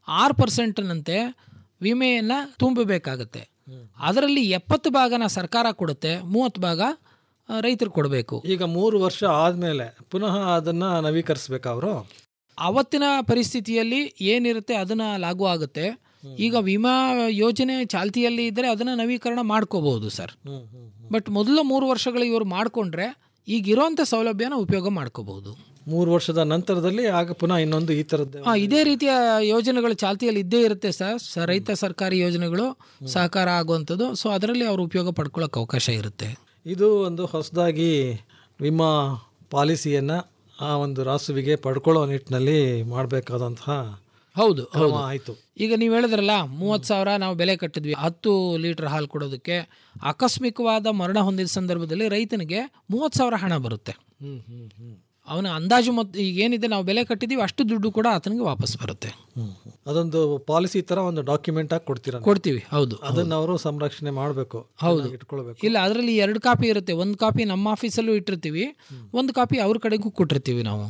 ಆರು ಪರ್ಸೆಂಟ್ನಂತೆ ವಿಮೆಯನ್ನು ತುಂಬಬೇಕಾಗತ್ತೆ ಅದರಲ್ಲಿ ಎಪ್ಪತ್ತು ಭಾಗನ ಸರ್ಕಾರ ಕೊಡುತ್ತೆ ಮೂವತ್ತು ಭಾಗ ರೈತರು ಕೊಡಬೇಕು ಈಗ ಮೂರು ವರ್ಷ ಆದಮೇಲೆ ಪುನಃ ಅದನ್ನು ನವೀಕರಿಸ್ಬೇಕಾ ಅವರು ಅವತ್ತಿನ ಪರಿಸ್ಥಿತಿಯಲ್ಲಿ ಏನಿರುತ್ತೆ ಅದನ್ನ ಲಾಗು ಆಗುತ್ತೆ ಈಗ ವಿಮಾ ಯೋಜನೆ ಚಾಲ್ತಿಯಲ್ಲಿ ಇದ್ದರೆ ಅದನ್ನ ನವೀಕರಣ ಮಾಡ್ಕೋಬಹುದು ಸರ್ ಬಟ್ ಮೊದಲ ಮೂರು ವರ್ಷಗಳು ಇವರು ಮಾಡಿಕೊಂಡ್ರೆ ಈಗ ಇರೋಂಥ ಸೌಲಭ್ಯನ ಉಪಯೋಗ ಮಾಡ್ಕೋಬಹುದು ಮೂರು ವರ್ಷದ ನಂತರದಲ್ಲಿ ಆಗ ಪುನಃ ಇನ್ನೊಂದು ಈ ಥರದ್ದು ಆ, ಇದೇ ರೀತಿಯ ಯೋಜನೆಗಳು ಚಾಲ್ತಿಯಲ್ಲಿ ಇದ್ದೇ ಇರುತ್ತೆ ಸರ್ ಸ- ರೈತ ಸರ್ಕಾರಿ ಯೋಜನೆಗಳು ಸಹಕಾರ ಆಗುವಂಥದ್ದು ಸೊ ಅದರಲ್ಲಿ ಅವರು ಉಪಯೋಗ ಪಡ್ಕೊಳ್ಳೋಕೆ ಅವಕಾಶ ಇರುತ್ತೆ ಇದು ಒಂದು ಹೊಸದಾಗಿ ವಿಮಾ ಪಾಲಿಸಿಯನ್ನು ಆ ಒಂದು ರಾಸುವಿಗೆ ಪಡ್ಕೊಳ್ಳೋ ನಿಟ್ಟಿನಲ್ಲಿ ಮಾಡಬೇಕಾದಂತಹ ಹೌದು ಕ್ರಮ ಹೌದು ಆಯಿತು ಈಗ ನೀವು ಹೇಳಿದ್ರಲ್ಲ ಮೂವತ್ತು ಸಾವಿರ ನಾವು ಬೆಲೆ ಕಟ್ಟಿದ್ವಿ ಹತ್ತು ಲೀಟರ್ ಹಾಲು ಕೊಡೋದಕ್ಕೆ ಆಕಸ್ಮಿಕವಾದ ಮರಣ ಹೊಂದಿದ ಸಂದರ್ಭದಲ್ಲಿ ರೈತನಿಗೆ ಮೂವತ್ತು ಸಾವಿರ ಹಣ ಬರುತ್ತೆ ಹ್ಮ್ ಹ್ಮ್ ಹ್ಮ್ ಅವನ ಅಂದಾಜು ಮತ್ತು ಈಗ ಏನಿದೆ ನಾವು ಬೆಲೆ ಕಟ್ಟಿದ್ದೀವಿ ಅಷ್ಟು ದುಡ್ಡು ಕೂಡ ಆತನಿಗೆ ವಾಪಸ್ ಬರುತ್ತೆ ಅದೊಂದು ಪಾಲಿಸಿ ತರ ಒಂದು ಡಾಕ್ಯುಮೆಂಟ್ ಆಗಿ ಕೊಡ್ತೀರ ಕೊಡ್ತೀವಿ ಹೌದು ಅದನ್ನ ಅವರು ಸಂರಕ್ಷಣೆ ಮಾಡಬೇಕು ಹೌದು ಇಟ್ಕೊಳ್ಬೇಕು ಇಲ್ಲ ಅದರಲ್ಲಿ ಎರಡು ಕಾಪಿ ಇರುತ್ತೆ ಒಂದು ಕಾಪಿ ನಮ್ಮ ಆಫೀಸಲ್ಲೂ ಇಟ್ಟಿರ್ತೀವಿ ಒಂದು ಕಾಪಿ ಅವ್ರ ಕಡೆಗೂ ಕೊಟ್ಟಿರ್ತೀವಿ ನಾವು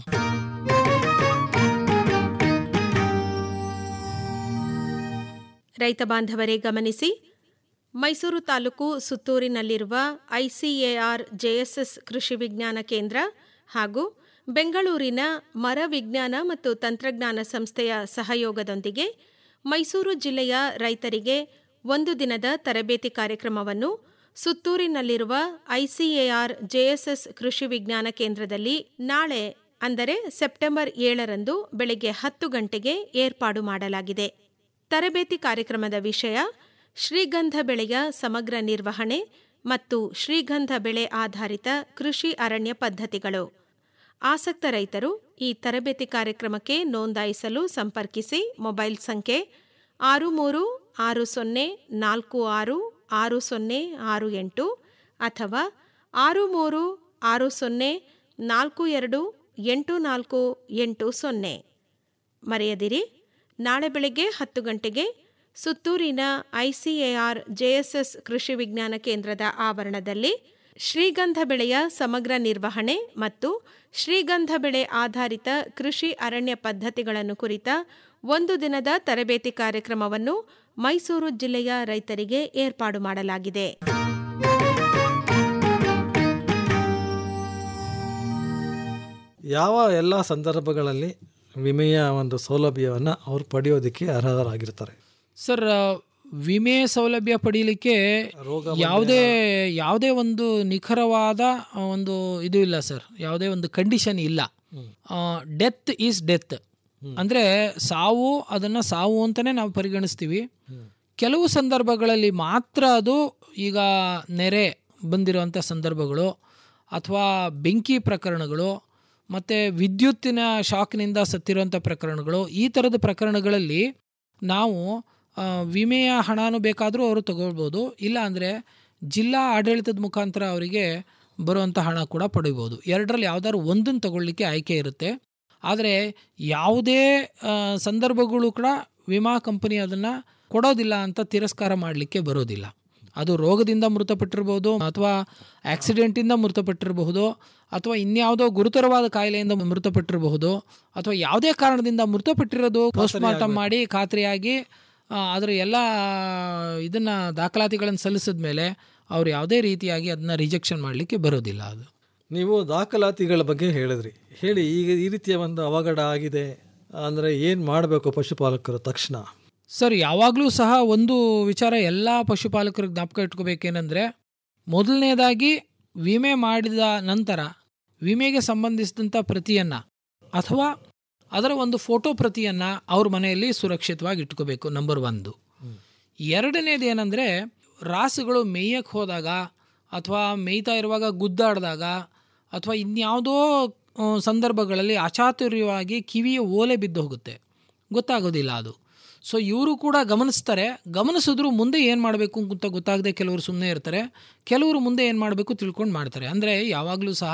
ರೈತ ಬಾಂಧವರೇ ಗಮನಿಸಿ ಮೈಸೂರು ತಾಲೂಕು ಸುತ್ತೂರಿನಲ್ಲಿರುವ ಐಸಿಎಆರ್ ಜೆಎಸ್ಎಸ್ ಕೃಷಿ ವಿಜ್ಞಾನ ಕೇಂದ್ರ ಹಾಗೂ ಬೆಂಗಳೂರಿನ ಮರ ವಿಜ್ಞಾನ ಮತ್ತು ತಂತ್ರಜ್ಞಾನ ಸಂಸ್ಥೆಯ ಸಹಯೋಗದೊಂದಿಗೆ ಮೈಸೂರು ಜಿಲ್ಲೆಯ ರೈತರಿಗೆ ಒಂದು ದಿನದ ತರಬೇತಿ ಕಾರ್ಯಕ್ರಮವನ್ನು ಸುತ್ತೂರಿನಲ್ಲಿರುವ ಐಸಿಎಆರ್ ಜೆಎಸ್ಎಸ್ ಕೃಷಿ ವಿಜ್ಞಾನ ಕೇಂದ್ರದಲ್ಲಿ ನಾಳೆ ಅಂದರೆ ಸೆಪ್ಟೆಂಬರ್ ಏಳರಂದು ಬೆಳಗ್ಗೆ ಹತ್ತು ಗಂಟೆಗೆ ಏರ್ಪಾಡು ಮಾಡಲಾಗಿದೆ ತರಬೇತಿ ಕಾರ್ಯಕ್ರಮದ ವಿಷಯ ಶ್ರೀಗಂಧ ಬೆಳೆಯ ಸಮಗ್ರ ನಿರ್ವಹಣೆ ಮತ್ತು ಶ್ರೀಗಂಧ ಬೆಳೆ ಆಧಾರಿತ ಕೃಷಿ ಅರಣ್ಯ ಪದ್ಧತಿಗಳು ಆಸಕ್ತ ರೈತರು ಈ ತರಬೇತಿ ಕಾರ್ಯಕ್ರಮಕ್ಕೆ ನೋಂದಾಯಿಸಲು ಸಂಪರ್ಕಿಸಿ ಮೊಬೈಲ್ ಸಂಖ್ಯೆ ಆರು ಮೂರು ಆರು ಸೊನ್ನೆ ನಾಲ್ಕು ಆರು ಆರು ಸೊನ್ನೆ ಆರು ಎಂಟು ಅಥವಾ ಆರು ಮೂರು ಆರು ಸೊನ್ನೆ ನಾಲ್ಕು ಎರಡು ಎಂಟು ನಾಲ್ಕು ಎಂಟು ಸೊನ್ನೆ ಮರೆಯದಿರಿ ನಾಳೆ ಬೆಳಗ್ಗೆ ಹತ್ತು ಗಂಟೆಗೆ ಸುತ್ತೂರಿನ ಐಸಿಎಆರ್ ಜೆಎಸ್ಎಸ್ ಕೃಷಿ ವಿಜ್ಞಾನ ಕೇಂದ್ರದ ಆವರಣದಲ್ಲಿ ಶ್ರೀಗಂಧ ಬೆಳೆಯ ಸಮಗ್ರ ನಿರ್ವಹಣೆ ಮತ್ತು ಶ್ರೀಗಂಧ ಬೆಳೆ ಆಧಾರಿತ ಕೃಷಿ ಅರಣ್ಯ ಪದ್ಧತಿಗಳನ್ನು ಕುರಿತ ಒಂದು ದಿನದ ತರಬೇತಿ ಕಾರ್ಯಕ್ರಮವನ್ನು ಮೈಸೂರು ಜಿಲ್ಲೆಯ ರೈತರಿಗೆ ಏರ್ಪಾಡು ಮಾಡಲಾಗಿದೆ ಯಾವ ಎಲ್ಲ ಸಂದರ್ಭಗಳಲ್ಲಿ ವಿಮೆಯ ಒಂದು ಸೌಲಭ್ಯವನ್ನು ಅವರು ಪಡೆಯೋದಕ್ಕೆ ಅರ್ಹರಾಗಿರ್ತಾರೆ ಸರ್ ಆ, ವಿಮೆ ಸೌಲಭ್ಯ ಪಡೀಲಿಕ್ಕೆ ಯಾವುದೇ ಯಾವುದೇ ಒಂದು ನಿಖರವಾದ ಆ, ಒಂದು ಇದು ಇಲ್ಲ ಸರ್ ಯಾವುದೇ ಒಂದು ಕಂಡೀಷನ್ ಇಲ್ಲ ಡೆತ್ ಈಸ್ ಡೆತ್ ಅಂದರೆ ಸಾವು ಅದನ್ನು ಸಾವು ಅಂತಲೇ ನಾವು ಪರಿಗಣಿಸ್ತೀವಿ ಕೆಲವು ಸಂದರ್ಭಗಳಲ್ಲಿ ಮಾತ್ರ ಅದು ಈಗ ನೆರೆ ಬಂದಿರುವಂಥ ಸಂದರ್ಭಗಳು ಅಥವಾ ಬೆಂಕಿ ಪ್ರಕರಣಗಳು ಮತ್ತು ವಿದ್ಯುತ್ತಿನ ಶಾಕ್ನಿಂದ ಸತ್ತಿರುವಂಥ ಪ್ರಕರಣಗಳು ಈ ಥರದ ಪ್ರಕರಣಗಳಲ್ಲಿ ನಾವು ಆ, ವಿಮೆಯ ಹಣನೂ ಬೇಕಾದರೂ ಅವರು ತಗೊಳ್ಬೋದು ಇಲ್ಲ ಅಂದರೆ ಜಿಲ್ಲಾ ಆಡಳಿತದ ಮುಖಾಂತರ ಅವರಿಗೆ ಬರುವಂಥ ಹಣ ಕೂಡ ಪಡಿಬೋದು ಎರಡರಲ್ಲಿ ಯಾವ್ದಾದ್ರು ಒಂದನ್ನು ತಗೊಳ್ಳಿಕ್ಕೆ ಆಯ್ಕೆ ಇರುತ್ತೆ ಆದರೆ ಯಾವುದೇ ಆ, ಸಂದರ್ಭಗಳು ಕೂಡ ವಿಮಾ ಕಂಪನಿ ಅದನ್ನು ಕೊಡೋದಿಲ್ಲ ಅಂತ ತಿರಸ್ಕಾರ ಮಾಡಲಿಕ್ಕೆ ಬರೋದಿಲ್ಲ ಅದು ರೋಗದಿಂದ ಮೃತಪಟ್ಟಿರ್ಬೋದು ಅಥವಾ ಆಕ್ಸಿಡೆಂಟಿಂದ ಮೃತಪಟ್ಟಿರಬಹುದು ಅಥವಾ ಇನ್ಯಾವುದೋ ಗುರುತರವಾದ ಕಾಯಿಲೆಯಿಂದ ಮೃತಪಟ್ಟಿರಬಹುದು ಅಥವಾ ಯಾವುದೇ ಕಾರಣದಿಂದ ಮೃತಪಟ್ಟಿರೋದು ಪೋಸ್ಟ್ಮಾರ್ಟಮ್ ಮಾಡಿ ಖಾತ್ರಿಯಾಗಿ ಆ, ಅದರ ಎಲ್ಲ ಇದನ್ನ ದಾಖಲಾತಿಗಳನ್ನು ಸಲ್ಲಿಸಿದ ಮೇಲೆ ಅವ್ರು ಯಾವುದೇ ರೀತಿಯಾಗಿ ಅದನ್ನ ರಿಜೆಕ್ಷನ್ ಮಾಡಲಿಕ್ಕೆ ಬರೋದಿಲ್ಲ ಅದು ನೀವು ದಾಖಲಾತಿಗಳ ಬಗ್ಗೆ ಹೇಳಿದ್ರಿ ಹೇಳಿ ಈಗ ಈ ರೀತಿಯ ಒಂದು ಅವಘಡ ಆಗಿದೆ ಅಂದರೆ ಏನು ಮಾಡಬೇಕು ಪಶುಪಾಲಕರು ತಕ್ಷಣ ಸರ್ ಯಾವಾಗಲೂ ಸಹ ಒಂದು ವಿಚಾರ ಎಲ್ಲ ಪಶುಪಾಲಕರಿಗೆ ಜ್ಞಾಪಕ ಇಟ್ಕೋಬೇಕೇನೆಂದರೆ ಮೊದಲನೇದಾಗಿ ವಿಮೆ ಮಾಡಿದ ನಂತರ ವಿಮೆಗೆ ಸಂಬಂಧಿಸಿದಂಥ ಪ್ರತಿಯನ್ನು ಅಥವಾ ಅದರ ಒಂದು ಫೋಟೋ ಪ್ರತಿಯನ್ನು ಅವ್ರ ಮನೆಯಲ್ಲಿ ಸುರಕ್ಷಿತವಾಗಿ ಇಟ್ಕೋಬೇಕು ನಂಬರ್ ಒಂದು ಎರಡನೇದು ಏನಂದರೆ ರಾಸುಗಳು ಮೇಯಕ್ಕೆ ಹೋದಾಗ ಅಥವಾ ಮೇಯ್ತಾ ಇರುವಾಗ ಗುದ್ದಾಡಿದಾಗ ಅಥವಾ ಇನ್ಯಾವುದೋ ಆ, ಸಂದರ್ಭಗಳಲ್ಲಿ ಅಚಾತುರ್ಯವಾಗಿ ಕಿವಿಯ ಓಲೆ ಬಿದ್ದು ಹೋಗುತ್ತೆ ಗೊತ್ತಾಗೋದಿಲ್ಲ ಅದು ಸೊ ಇವರು ಕೂಡ ಗಮನಿಸ್ತಾರೆ ಗಮನಿಸಿದ್ರು ಮುಂದೆ ಏನು ಮಾಡಬೇಕು ಅಂತ ಗೊತ್ತಾಗದೆ ಕೆಲವರು ಸುಮ್ಮನೆ ಇರ್ತಾರೆ ಕೆಲವರು ಮುಂದೆ ಏನು ಮಾಡಬೇಕು ತಿಳ್ಕೊಂಡು ಮಾಡ್ತಾರೆ ಅಂದರೆ ಯಾವಾಗಲೂ ಸಹ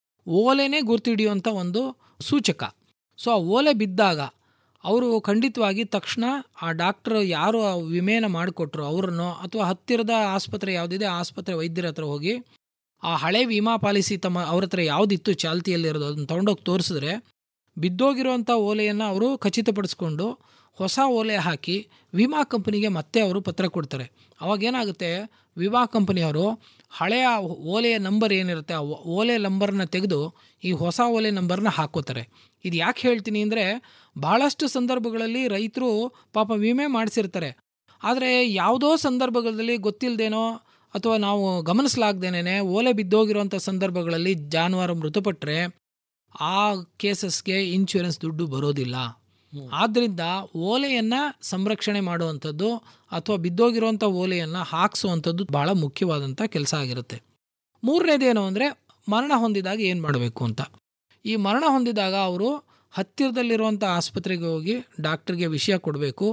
ಓಲೆನೇ ಗುರ್ತಿಡಿಯುವಂಥ ಒಂದು ಸೂಚಕ ಸೊ ಆ ಓಲೆ ಬಿದ್ದಾಗ ಅವರು ಖಂಡಿತವಾಗಿ ತಕ್ಷಣ ಆ ಡಾಕ್ಟರ್ ಯಾರು ಆ ವಿಮೆನ ಮಾಡಿಕೊಟ್ರು ಅವರನ್ನು ಅಥವಾ ಹತ್ತಿರದ ಆಸ್ಪತ್ರೆ ಯಾವುದಿದೆ ಆ ಆಸ್ಪತ್ರೆ ವೈದ್ಯರ ಹತ್ರ ಹೋಗಿ ಆ ಹಳೆ ವಿಮಾ ಪಾಲಿಸಿ ತಮ್ಮ ಅವ್ರ ಹತ್ರ ಯಾವುದಿತ್ತು ಚಾಲ್ತಿಯಲ್ಲಿರೋದು ಅದನ್ನು ತೊಗೊಂಡೋಗಿ ತೋರಿಸಿದ್ರೆ ಬಿದ್ದೋಗಿರುವಂಥ ಓಲೆಯನ್ನು ಅವರು ಖಚಿತಪಡಿಸ್ಕೊಂಡು ಹೊಸ ಓಲೆ ಹಾಕಿ ವಿಮಾ ಕಂಪನಿಗೆ ಮತ್ತೆ ಅವರು ಪತ್ರ ಕೊಡ್ತಾರೆ ಅವಾಗ ಏನಾಗುತ್ತೆ ವಿಮಾ ಕಂಪನಿಯವರು ಹಳೆಯ ಓಲೆಯ ನಂಬರ್ ಏನಿರುತ್ತೆ ಆ ಓಲೆ ನಂಬರ್ನ ತೆಗೆದು ಈ ಹೊಸ ಓಲೆ ನಂಬರ್ನ ಹಾಕೋತಾರೆ ಇದು ಯಾಕೆ ಹೇಳ್ತೀನಿ ಅಂದರೆ ಭಾಳಷ್ಟು ಸಂದರ್ಭಗಳಲ್ಲಿ ರೈತರು ಪಾಪ ವಿಮೆ ಮಾಡಿಸಿರ್ತಾರೆ ಆದರೆ ಯಾವುದೋ ಸಂದರ್ಭಗಳಲ್ಲಿ ಗೊತ್ತಿಲ್ಲದೇನೋ ಅಥವಾ ನಾವು ಗಮನಿಸಲಾಗ್ದೇನೆ ಓಲೆ ಬಿದ್ದೋಗಿರುವಂಥ ಸಂದರ್ಭಗಳಲ್ಲಿ ಜಾನುವಾರು ಮೃತಪಟ್ಟರೆ ಆ ಕೇಸಸ್ಗೆ ಇನ್ಶೂರೆನ್ಸ್ ದುಡ್ಡು ಬರೋದಿಲ್ಲ ಆದ್ದರಿಂದ ಓಲೆಯನ್ನು ಸಂರಕ್ಷಣೆ ಮಾಡುವಂಥದ್ದು ಅಥವಾ ಬಿದ್ದೋಗಿರುವಂಥ ಓಲೆಯನ್ನು ಹಾಕ್ಸುವಂಥದ್ದು ಭಾಳ ಮುಖ್ಯವಾದಂಥ ಕೆಲಸ ಆಗಿರುತ್ತೆ ಮೂರನೇದೇನು ಅಂದರೆ ಮರಣ ಹೊಂದಿದಾಗ ಏನು ಮಾಡಬೇಕು ಅಂತ ಈ ಮರಣ ಹೊಂದಿದಾಗ ಅವರು ಹತ್ತಿರದಲ್ಲಿರುವಂಥ ಆಸ್ಪತ್ರೆಗೆ ಹೋಗಿ ಡಾಕ್ಟ್ರಿಗೆ ವಿಷಯ ಕೊಡಬೇಕು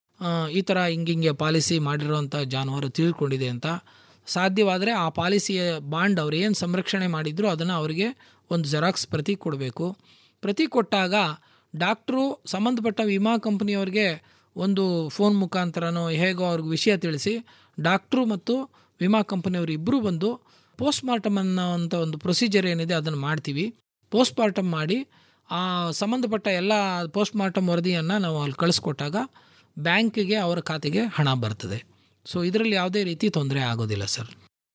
ಈ ಥರ ಹಿಂಗಿಂಗೆ ಪಾಲಿಸಿ ಮಾಡಿರುವಂಥ ಜಾನುವಾರು ತಿಳ್ಕೊಂಡಿದೆ ಅಂತ ಸಾಧ್ಯವಾದರೆ ಆ ಪಾಲಿಸಿಯ ಬಾಂಡ್ ಅವ್ರು ಏನು ಸಂರಕ್ಷಣೆ ಮಾಡಿದ್ರು ಅದನ್ನು ಅವರಿಗೆ ಒಂದು ಜೆರಾಕ್ಸ್ ಪ್ರತಿ ಕೊಡಬೇಕು ಪ್ರತಿ ಕೊಟ್ಟಾಗ ಡಾಕ್ಟ್ರು ಸಂಬಂಧಪಟ್ಟ ವಿಮಾ ಕಂಪ್ನಿಯವ್ರಿಗೆ ಒಂದು ಫೋನ್ ಮುಖಾಂತರನೋ ಹೇಗೋ ಅವ್ರಿಗೆ ವಿಷಯ ತಿಳಿಸಿ ಡಾಕ್ಟ್ರು ಮತ್ತು ವಿಮಾ ಕಂಪನಿಯವರು ಇಬ್ಬರು ಬಂದು ಪೋಸ್ಟ್ ಮಾರ್ಟಮ್ ಅನ್ನೋವಂಥ ಒಂದು ಪ್ರೊಸೀಜರ್ ಏನಿದೆ ಅದನ್ನು ಮಾಡ್ತೀವಿ ಪೋಸ್ಟ್ ಮಾರ್ಟಮ್ ಮಾಡಿ ಆ ಸಂಬಂಧಪಟ್ಟ ಎಲ್ಲ ಪೋಸ್ಟ್ ಮಾರ್ಟಮ್ ವರದಿಯನ್ನು ನಾವು ಅಲ್ಲಿ ಕಳಿಸ್ಕೊಟ್ಟಾಗ ಬ್ಯಾಂಕಿಗೆ ಅವರ ಖಾತೆಗೆ ಹಣ ಬರ್ತದೆ ಸೊ ಇದರಲ್ಲಿ ಯಾವುದೇ ರೀತಿ ತೊಂದರೆ ಆಗೋದಿಲ್ಲ ಸರ್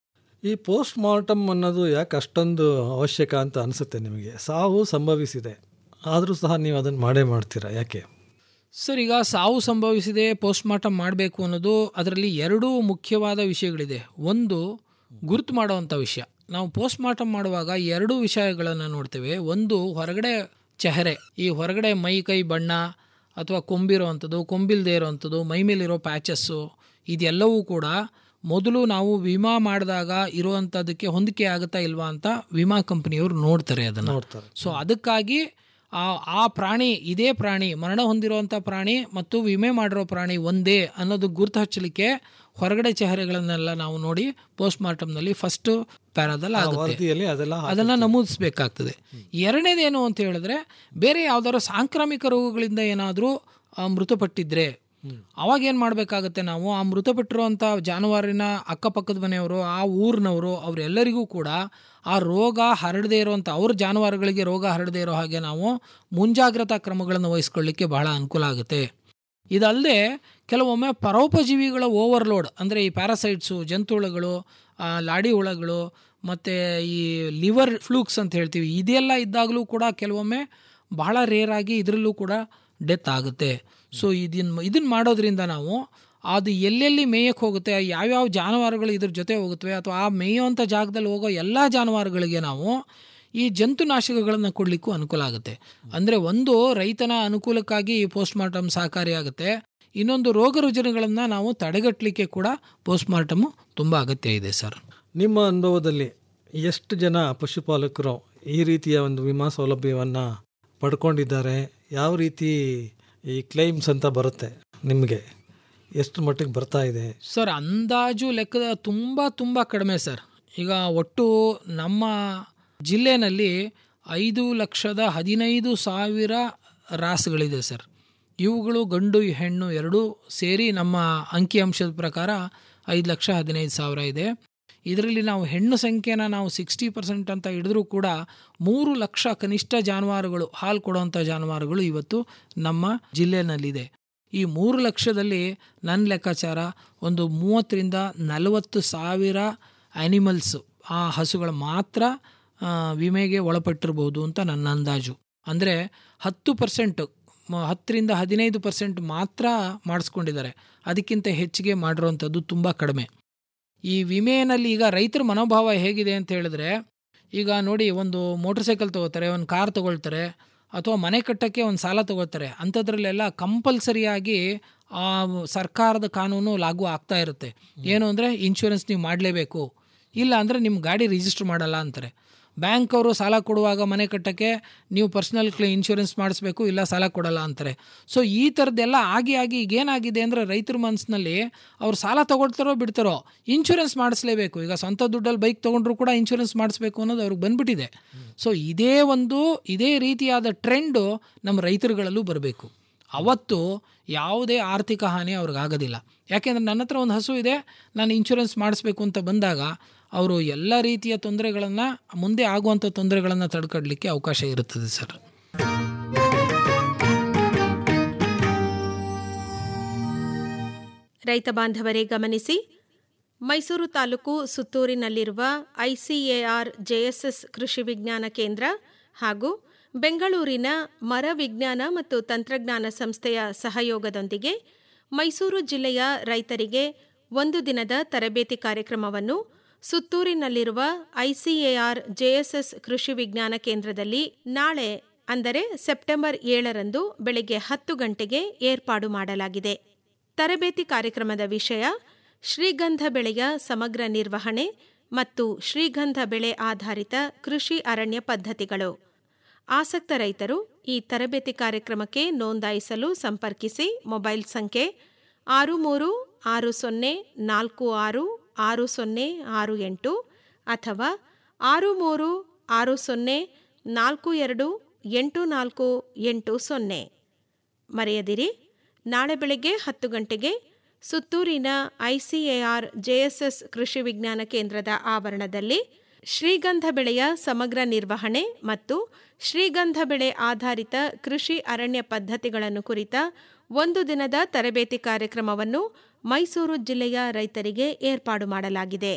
ಈ ಪೋಸ್ಟ್ ಮಾರ್ಟಮ್ ಅನ್ನೋದು ಯಾಕೆ ಅಷ್ಟೊಂದು ಅವಶ್ಯಕ ಅಂತ ಅನಿಸುತ್ತೆ ನಿಮಗೆ ಸಾವು ಸಂಭವಿಸಿದೆ ಆದರೂ ಸಹ ನೀವು ಅದನ್ನು ಮಾಡೇ ಮಾಡ್ತೀರಾ ಯಾಕೆ ಸರ್ ಈಗ ಸಾವು ಸಂಭವಿಸಿದೆ ಪೋಸ್ಟ್ ಮಾರ್ಟಮ್ ಮಾಡಬೇಕು ಅನ್ನೋದು ಅದರಲ್ಲಿ ಎರಡೂ ಮುಖ್ಯವಾದ ವಿಷಯಗಳಿದೆ ಒಂದು ಗುರುತು ಮಾಡುವಂಥ ವಿಷಯ ನಾವು ಪೋಸ್ಟ್ ಮಾರ್ಟಮ್ ಮಾಡುವಾಗ ಎರಡೂ ವಿಷಯಗಳನ್ನು ನೋಡ್ತೇವೆ ಒಂದು ಹೊರಗಡೆ ಚೆಹರೆ ಈ ಹೊರಗಡೆ ಮೈ ಕೈ ಬಣ್ಣ ಅಥವಾ ಕೊಂಬಿರೋವಂಥದ್ದು ಕೊಂಬಿಲ್ದೇ ಇರೋವಂಥದ್ದು ಮೈ ಮೇಲಿರೋ ಪ್ಯಾಚಸ್ಸು ಇದೆಲ್ಲವೂ ಕೂಡ ಮೊದಲು ನಾವು ವಿಮಾ ಮಾಡಿದಾಗ ಇರುವಂಥದ್ದಕ್ಕೆ ಹೊಂದಿಕೆ ಆಗುತ್ತಾ ಇಲ್ವಾ ಅಂತ ವಿಮಾ ಕಂಪನಿಯವರು ನೋಡ್ತಾರೆ ಅದನ್ನು ನೋಡ್ತಾರೆ ಸೊ ಅದಕ್ಕಾಗಿ ಆ ಆ ಪ್ರಾಣಿ ಇದೇ ಪ್ರಾಣಿ ಮರಣ ಹೊಂದಿರುವಂಥ ಪ್ರಾಣಿ ಮತ್ತು ವಿಮೆ ಮಾಡಿರೋ ಪ್ರಾಣಿ ಒಂದೇ ಅನ್ನೋದು ಗುರುತು ಹಚ್ಚಲಿಕ್ಕೆ ಹೊರಗಡೆ ಚೆಹರೆಗಳನ್ನೆಲ್ಲ ನಾವು ನೋಡಿ ಪೋಸ್ಟ್ ಮಾರ್ಟಮ್ನಲ್ಲಿ ಫಸ್ಟ್ ಪ್ಯಾರಾದಲ್ಲಿ ಆಗುತ್ತೆ ವರದಿಯಲ್ಲಿ ಅದೆಲ್ಲ ಅದನ್ನ ನಮೂದಿಸಬೇಕಾಗ್ತದೆ ಎರಡನೇದೇನು ಅಂತ ಹೇಳಿದ್ರೆ ಬೇರೆ ಯಾವ್ದಾದ್ರು ಸಾಂಕ್ರಾಮಿಕ ರೋಗಗಳಿಂದ ಏನಾದರೂ ಮೃತಪಟ್ಟಿದ್ರೆ ಅವಾಗ ಏನು ಮಾಡಬೇಕಾಗತ್ತೆ ನಾವು ಆ ಮೃತಪಟ್ಟಿರುವಂಥ ಜಾನುವಾರಿನ ಅಕ್ಕಪಕ್ಕದ ಮನೆಯವರು ಆ ಊರಿನವರು ಅವರೆಲ್ಲರಿಗೂ ಕೂಡ ಆ ರೋಗ ಹರಡದೇ ಇರುವಂಥ ಅವ್ರ ಜಾನುವಾರುಗಳಿಗೆ ರೋಗ ಹರಡದೇ ಇರೋ ಹಾಗೆ ನಾವು ಮುಂಜಾಗ್ರತಾ ಕ್ರಮಗಳನ್ನು ವಹಿಸ್ಕೊಳ್ಳಿಕ್ಕೆ ಬಹಳ ಅನುಕೂಲ ಆಗುತ್ತೆ ಇದಲ್ಲದೆ ಕೆಲವೊಮ್ಮೆ ಪರೋಪಜೀವಿಗಳ ಓವರ್ಲೋಡ್ ಅಂದರೆ ಈ ಪ್ಯಾರಾಸೈಟ್ಸು ಜಂತುಹುಳುಗಳು ಲಾಡಿ ಹುಳಗಳು ಮತ್ತು ಈ ಲಿವರ್ ಫ್ಲೂಕ್ಸ್ ಅಂತ ಹೇಳ್ತೀವಿ ಇದೆಲ್ಲ ಇದ್ದಾಗಲೂ ಕೂಡ ಕೆಲವೊಮ್ಮೆ ಬಹಳ ರೇರ್ ಆಗಿ ಇದರಲ್ಲೂ ಕೂಡ ಡೆತ್ ಆಗುತ್ತೆ ಸೊ ಇದನ್ನು ಇದನ್ನು ಮಾಡೋದ್ರಿಂದ ನಾವು ಅದು ಎಲ್ಲೆಲ್ಲಿ ಮೇಯಕ್ಕೆ ಹೋಗುತ್ತೆ ಯಾವ್ಯಾವ ಜಾನುವಾರುಗಳು ಇದ್ರ ಜೊತೆ ಹೋಗುತ್ತವೆ ಅಥವಾ ಆ ಮೇಯುವಂಥ ಜಾಗದಲ್ಲಿ ಹೋಗೋ ಎಲ್ಲ ಜಾನುವಾರುಗಳಿಗೆ ನಾವು ಈ ಜಂತುನಾಶಕಗಳನ್ನು ಕೊಡಲಿಕ್ಕೂ ಅನುಕೂಲ ಆಗುತ್ತೆ ಅಂದರೆ ಒಂದು ರೈತನ ಅನುಕೂಲಕ್ಕಾಗಿ ಈ ಪೋಸ್ಟ್ ಮಾರ್ಟಮ್ ಸಹಕಾರಿಯಾಗುತ್ತೆ ಇನ್ನೊಂದು ರೋಗ ರುಜಿನಗಳನ್ನು ನಾವು ತಡೆಗಟ್ಟಲಿಕ್ಕೆ ಕೂಡ ಪೋಸ್ಟ್ ಮಾರ್ಟಮು ತುಂಬ ಅಗತ್ಯ ಇದೆ ಸರ್ ನಿಮ್ಮ ಅನುಭವದಲ್ಲಿ ಎಷ್ಟು ಜನ ಪಶುಪಾಲಕರು ಈ ರೀತಿಯ ಒಂದು ವಿಮಾ ಸೌಲಭ್ಯವನ್ನು ಪಡ್ಕೊಂಡಿದ್ದಾರೆ ಯಾವ ರೀತಿ ಈ ಕ್ಲೈಮ್ಸ್ ಅಂತ ಬರುತ್ತೆ ನಿಮಗೆ ಎಷ್ಟು ಮಟ್ಟಿಗೆ ಬರ್ತಾ ಇದೆ ಸರ್ ಅಂದಾಜು ಲೆಕ್ಕದ ತುಂಬ ತುಂಬ ಕಡಿಮೆ ಸರ್ ಈಗ ಒಟ್ಟು ನಮ್ಮ ಜಿಲ್ಲೆನಲ್ಲಿ ಐದು ಲಕ್ಷದ ಹದಿನೈದು ಸಾವಿರ ರಾಸುಗಳಿದೆ ಸರ್ ಇವುಗಳು ಗಂಡು ಹೆಣ್ಣು ಎರಡೂ ಸೇರಿ ನಮ್ಮ ಅಂಕಿಅಂಶದ ಪ್ರಕಾರ ಐದು ಲಕ್ಷ ಹದಿನೈದು ಸಾವಿರ ಇದೆ ಇದರಲ್ಲಿ ನಾವು ಹೆಣ್ಣು ಸಂಖ್ಯೆನ ನಾವು ಸಿಕ್ಸ್ಟಿ ಪರ್ಸೆಂಟ್ ಅಂತ ಹಿಡಿದ್ರೂ ಕೂಡ ಮೂರು ಲಕ್ಷ ಕನಿಷ್ಠ ಜಾನುವಾರುಗಳು ಹಾಲು ಕೊಡುವಂಥ ಜಾನುವಾರುಗಳು ಇವತ್ತು ನಮ್ಮ ಜಿಲ್ಲೆನಲ್ಲಿದೆ ಈ ಮೂರು ಲಕ್ಷದಲ್ಲಿ ನನ್ನ ಲೆಕ್ಕಾಚಾರ ಒಂದು ಮೂವತ್ತರಿಂದ ನಲವತ್ತು ಸಾವಿರ ಆ್ಯನಿಮಲ್ಸು ಆ ಹಸುಗಳು ಮಾತ್ರ ವಿಮೆಗೆ ಒಳಪಟ್ಟಿರ್ಬೋದು ಅಂತ ನನ್ನ ಅಂದಾಜು ಅಂದರೆ ಹತ್ತು ಪರ್ಸೆಂಟ್ ಹತ್ತರಿಂದ ಹದಿನೈದು ಪರ್ಸೆಂಟ್ ಮಾತ್ರ ಮಾಡಿಸ್ಕೊಂಡಿದ್ದಾರೆ ಅದಕ್ಕಿಂತ ಹೆಚ್ಚಿಗೆ ಮಾಡಿರುವಂಥದ್ದು ತುಂಬ ಕಡಿಮೆ ಈ ವಿಮೆಯಲ್ಲಿ ಈಗ ರೈತರ ಮನೋಭಾವ ಹೇಗಿದೆ ಅಂತ ಹೇಳಿದ್ರೆ ಈಗ ನೋಡಿ ಒಂದು ಮೋಟರ್ ಸೈಕಲ್ ತೊಗೋತಾರೆ ಒಂದು ಕಾರ್ ತೊಗೊಳ್ತಾರೆ ಅಥವಾ ಮನೆ ಕಟ್ಟೋಕ್ಕೆ ಒಂದು ಸಾಲ ತೊಗೋತಾರೆ ಅಂಥದ್ರಲ್ಲೆಲ್ಲ ಕಂಪಲ್ಸರಿಯಾಗಿ ಆ ಸರ್ಕಾರದ ಕಾನೂನು ಲಾಗು ಆಗ್ತಾ ಇರುತ್ತೆ ಏನು ಅಂದರೆ ಇನ್ಶೂರೆನ್ಸ್ ನೀವು ಮಾಡಲೇಬೇಕು ಇಲ್ಲ ಅಂದರೆ ನಿಮ್ಮ ಗಾಡಿ ರಿಜಿಸ್ಟರ್ ಮಾಡಲ್ಲ ಅಂತಾರೆ ಬ್ಯಾಂಕ್ ಅವರು ಸಾಲ ಕೊಡುವಾಗ ಮನೆ ಕಟ್ಟೋಕ್ಕೆ ನೀವು ಪರ್ಸ್ನಲ್ ಕ್ಲೇ ಇನ್ಶೂರೆನ್ಸ್ ಮಾಡಿಸ್ಬೇಕು ಇಲ್ಲ ಸಾಲ ಕೊಡಲ್ಲ ಅಂತಾರೆ ಸೊ ಈ ಥರದ್ದೆಲ್ಲ ಆಗಿ ಆಗಿ ಈಗ ಏನಾಗಿದೆ ಅಂದರೆ ರೈತರ ಮನಸ್ಸಿನಲ್ಲಿ ಅವ್ರು ಸಾಲ ತೊಗೊಳ್ತಾರೋ ಬಿಡ್ತಾರೋ ಇನ್ಶೂರೆನ್ಸ್ ಮಾಡಿಸ್ಲೇಬೇಕು ಈಗ ಸ್ವಂತ ದುಡ್ಡಲ್ಲಿ ಬೈಕ್ ತೊಗೊಂಡ್ರು ಕೂಡ ಇನ್ಶೂರೆನ್ಸ್ ಮಾಡಿಸ್ಬೇಕು ಅನ್ನೋದು ಅವ್ರಿಗೆ ಬಂದ್ಬಿಟ್ಟಿದೆ ಸೊ ಇದೇ ಒಂದು ಇದೇ ರೀತಿಯಾದ ಟ್ರೆಂಡು ನಮ್ಮ ರೈತರುಗಳಲ್ಲೂ ಬರಬೇಕು ಅವತ್ತು ಯಾವುದೇ ಆರ್ಥಿಕ ಹಾನಿ ಅವ್ರಿಗಾಗೋದಿಲ್ಲ ಯಾಕೆಂದರೆ ನನ್ನ ಹತ್ರ ಒಂದು ಹಸು ಇದೆ ನಾನು ಇನ್ಶೂರೆನ್ಸ್ ಮಾಡಿಸ್ಬೇಕು ಅಂತ ಬಂದಾಗ ಅವರು ಎಲ್ಲ ರೀತಿಯ ತೊಂದರೆಗಳನ್ನು ಮುಂದೆ ಆಗುವಂಥ ತೊಂದರೆಗಳನ್ನು ತಡ್ಕೊಡ್ಲಿಕ್ಕೆ ಅವಕಾಶ ಇರುತ್ತದೆ ಸರ್ ರೈತ ಬಾಂಧವರೇ ಗಮನಿಸಿ ಮೈಸೂರು ತಾಲೂಕು ಸುತ್ತೂರಿನಲ್ಲಿರುವ ಐಸಿಎಆರ್ ಜೆಎಸ್ಎಸ್ ಕೃಷಿ ವಿಜ್ಞಾನ ಕೇಂದ್ರ ಹಾಗೂ ಬೆಂಗಳೂರಿನ ಮರ ವಿಜ್ಞಾನ ಮತ್ತು ತಂತ್ರಜ್ಞಾನ ಸಂಸ್ಥೆಯ ಸಹಯೋಗದೊಂದಿಗೆ ಮೈಸೂರು ಜಿಲ್ಲೆಯ ರೈತರಿಗೆ ಒಂದು ದಿನದ ತರಬೇತಿ ಕಾರ್ಯಕ್ರಮವನ್ನು ಸುತ್ತೂರಿನಲ್ಲಿರುವ ಐಸಿಎಆರ್ ಜೆಎಸ್ಎಸ್ ಕೃಷಿ ವಿಜ್ಞಾನ ಕೇಂದ್ರದಲ್ಲಿ ನಾಳೆ ಅಂದರೆ ಸೆಪ್ಟೆಂಬರ್ ಏಳರಂದು ಬೆಳಗ್ಗೆ ಹತ್ತು ಗಂಟೆಗೆ ಏರ್ಪಾಡು ಮಾಡಲಾಗಿದೆ ತರಬೇತಿ ಕಾರ್ಯಕ್ರಮದ ವಿಷಯ ಶ್ರೀಗಂಧ ಬೆಳೆಯ ಸಮಗ್ರ ನಿರ್ವಹಣೆ ಮತ್ತು ಶ್ರೀಗಂಧ ಬೆಳೆ ಆಧಾರಿತ ಕೃಷಿ ಅರಣ್ಯ ಪದ್ಧತಿಗಳು ಆಸಕ್ತ ರೈತರು ಈ ತರಬೇತಿ ಕಾರ್ಯಕ್ರಮಕ್ಕೆ ನೋಂದಾಯಿಸಲು ಸಂಪರ್ಕಿಸಿ ಮೊಬೈಲ್ ಸಂಖ್ಯೆ ಆರು ಮೂರು ಆರು ಸೊನ್ನೆ ನಾಲ್ಕು ಆರು ಆರು ಸೊನ್ನೆ ಆರು ಎಂಟು ಅಥವಾ ಆರು ಮೂರು ಆರು ಸೊನ್ನೆ ನಾಲ್ಕು ಎರಡು ಎಂಟು ನಾಲ್ಕು ಎಂಟು ಸೊನ್ನೆ ಮರೆಯದಿರಿ ನಾಳೆ ಬೆಳಗ್ಗೆ ಹತ್ತು ಗಂಟೆಗೆ ಸುತ್ತೂರಿನ ಐಸಿಎಆರ್ ಜೆಎಸ್ಎಸ್ ಕೃಷಿ ವಿಜ್ಞಾನ ಕೇಂದ್ರದ ಆವರಣದಲ್ಲಿ ಶ್ರೀಗಂಧ ಬೆಳೆಯ ಸಮಗ್ರ ನಿರ್ವಹಣೆ ಮತ್ತು ಶ್ರೀಗಂಧ ಬೆಳೆ ಆಧಾರಿತ ಕೃಷಿ ಅರಣ್ಯ ಪದ್ಧತಿಗಳನ್ನು ಕುರಿತ ಒಂದು ದಿನದ ತರಬೇತಿ ಕಾರ್ಯಕ್ರಮವನ್ನು ಮೈಸೂರು ಜಿಲ್ಲೆಯ ರೈತರಿಗೆ ಏರ್ಪಾಡು ಮಾಡಲಾಗಿದೆ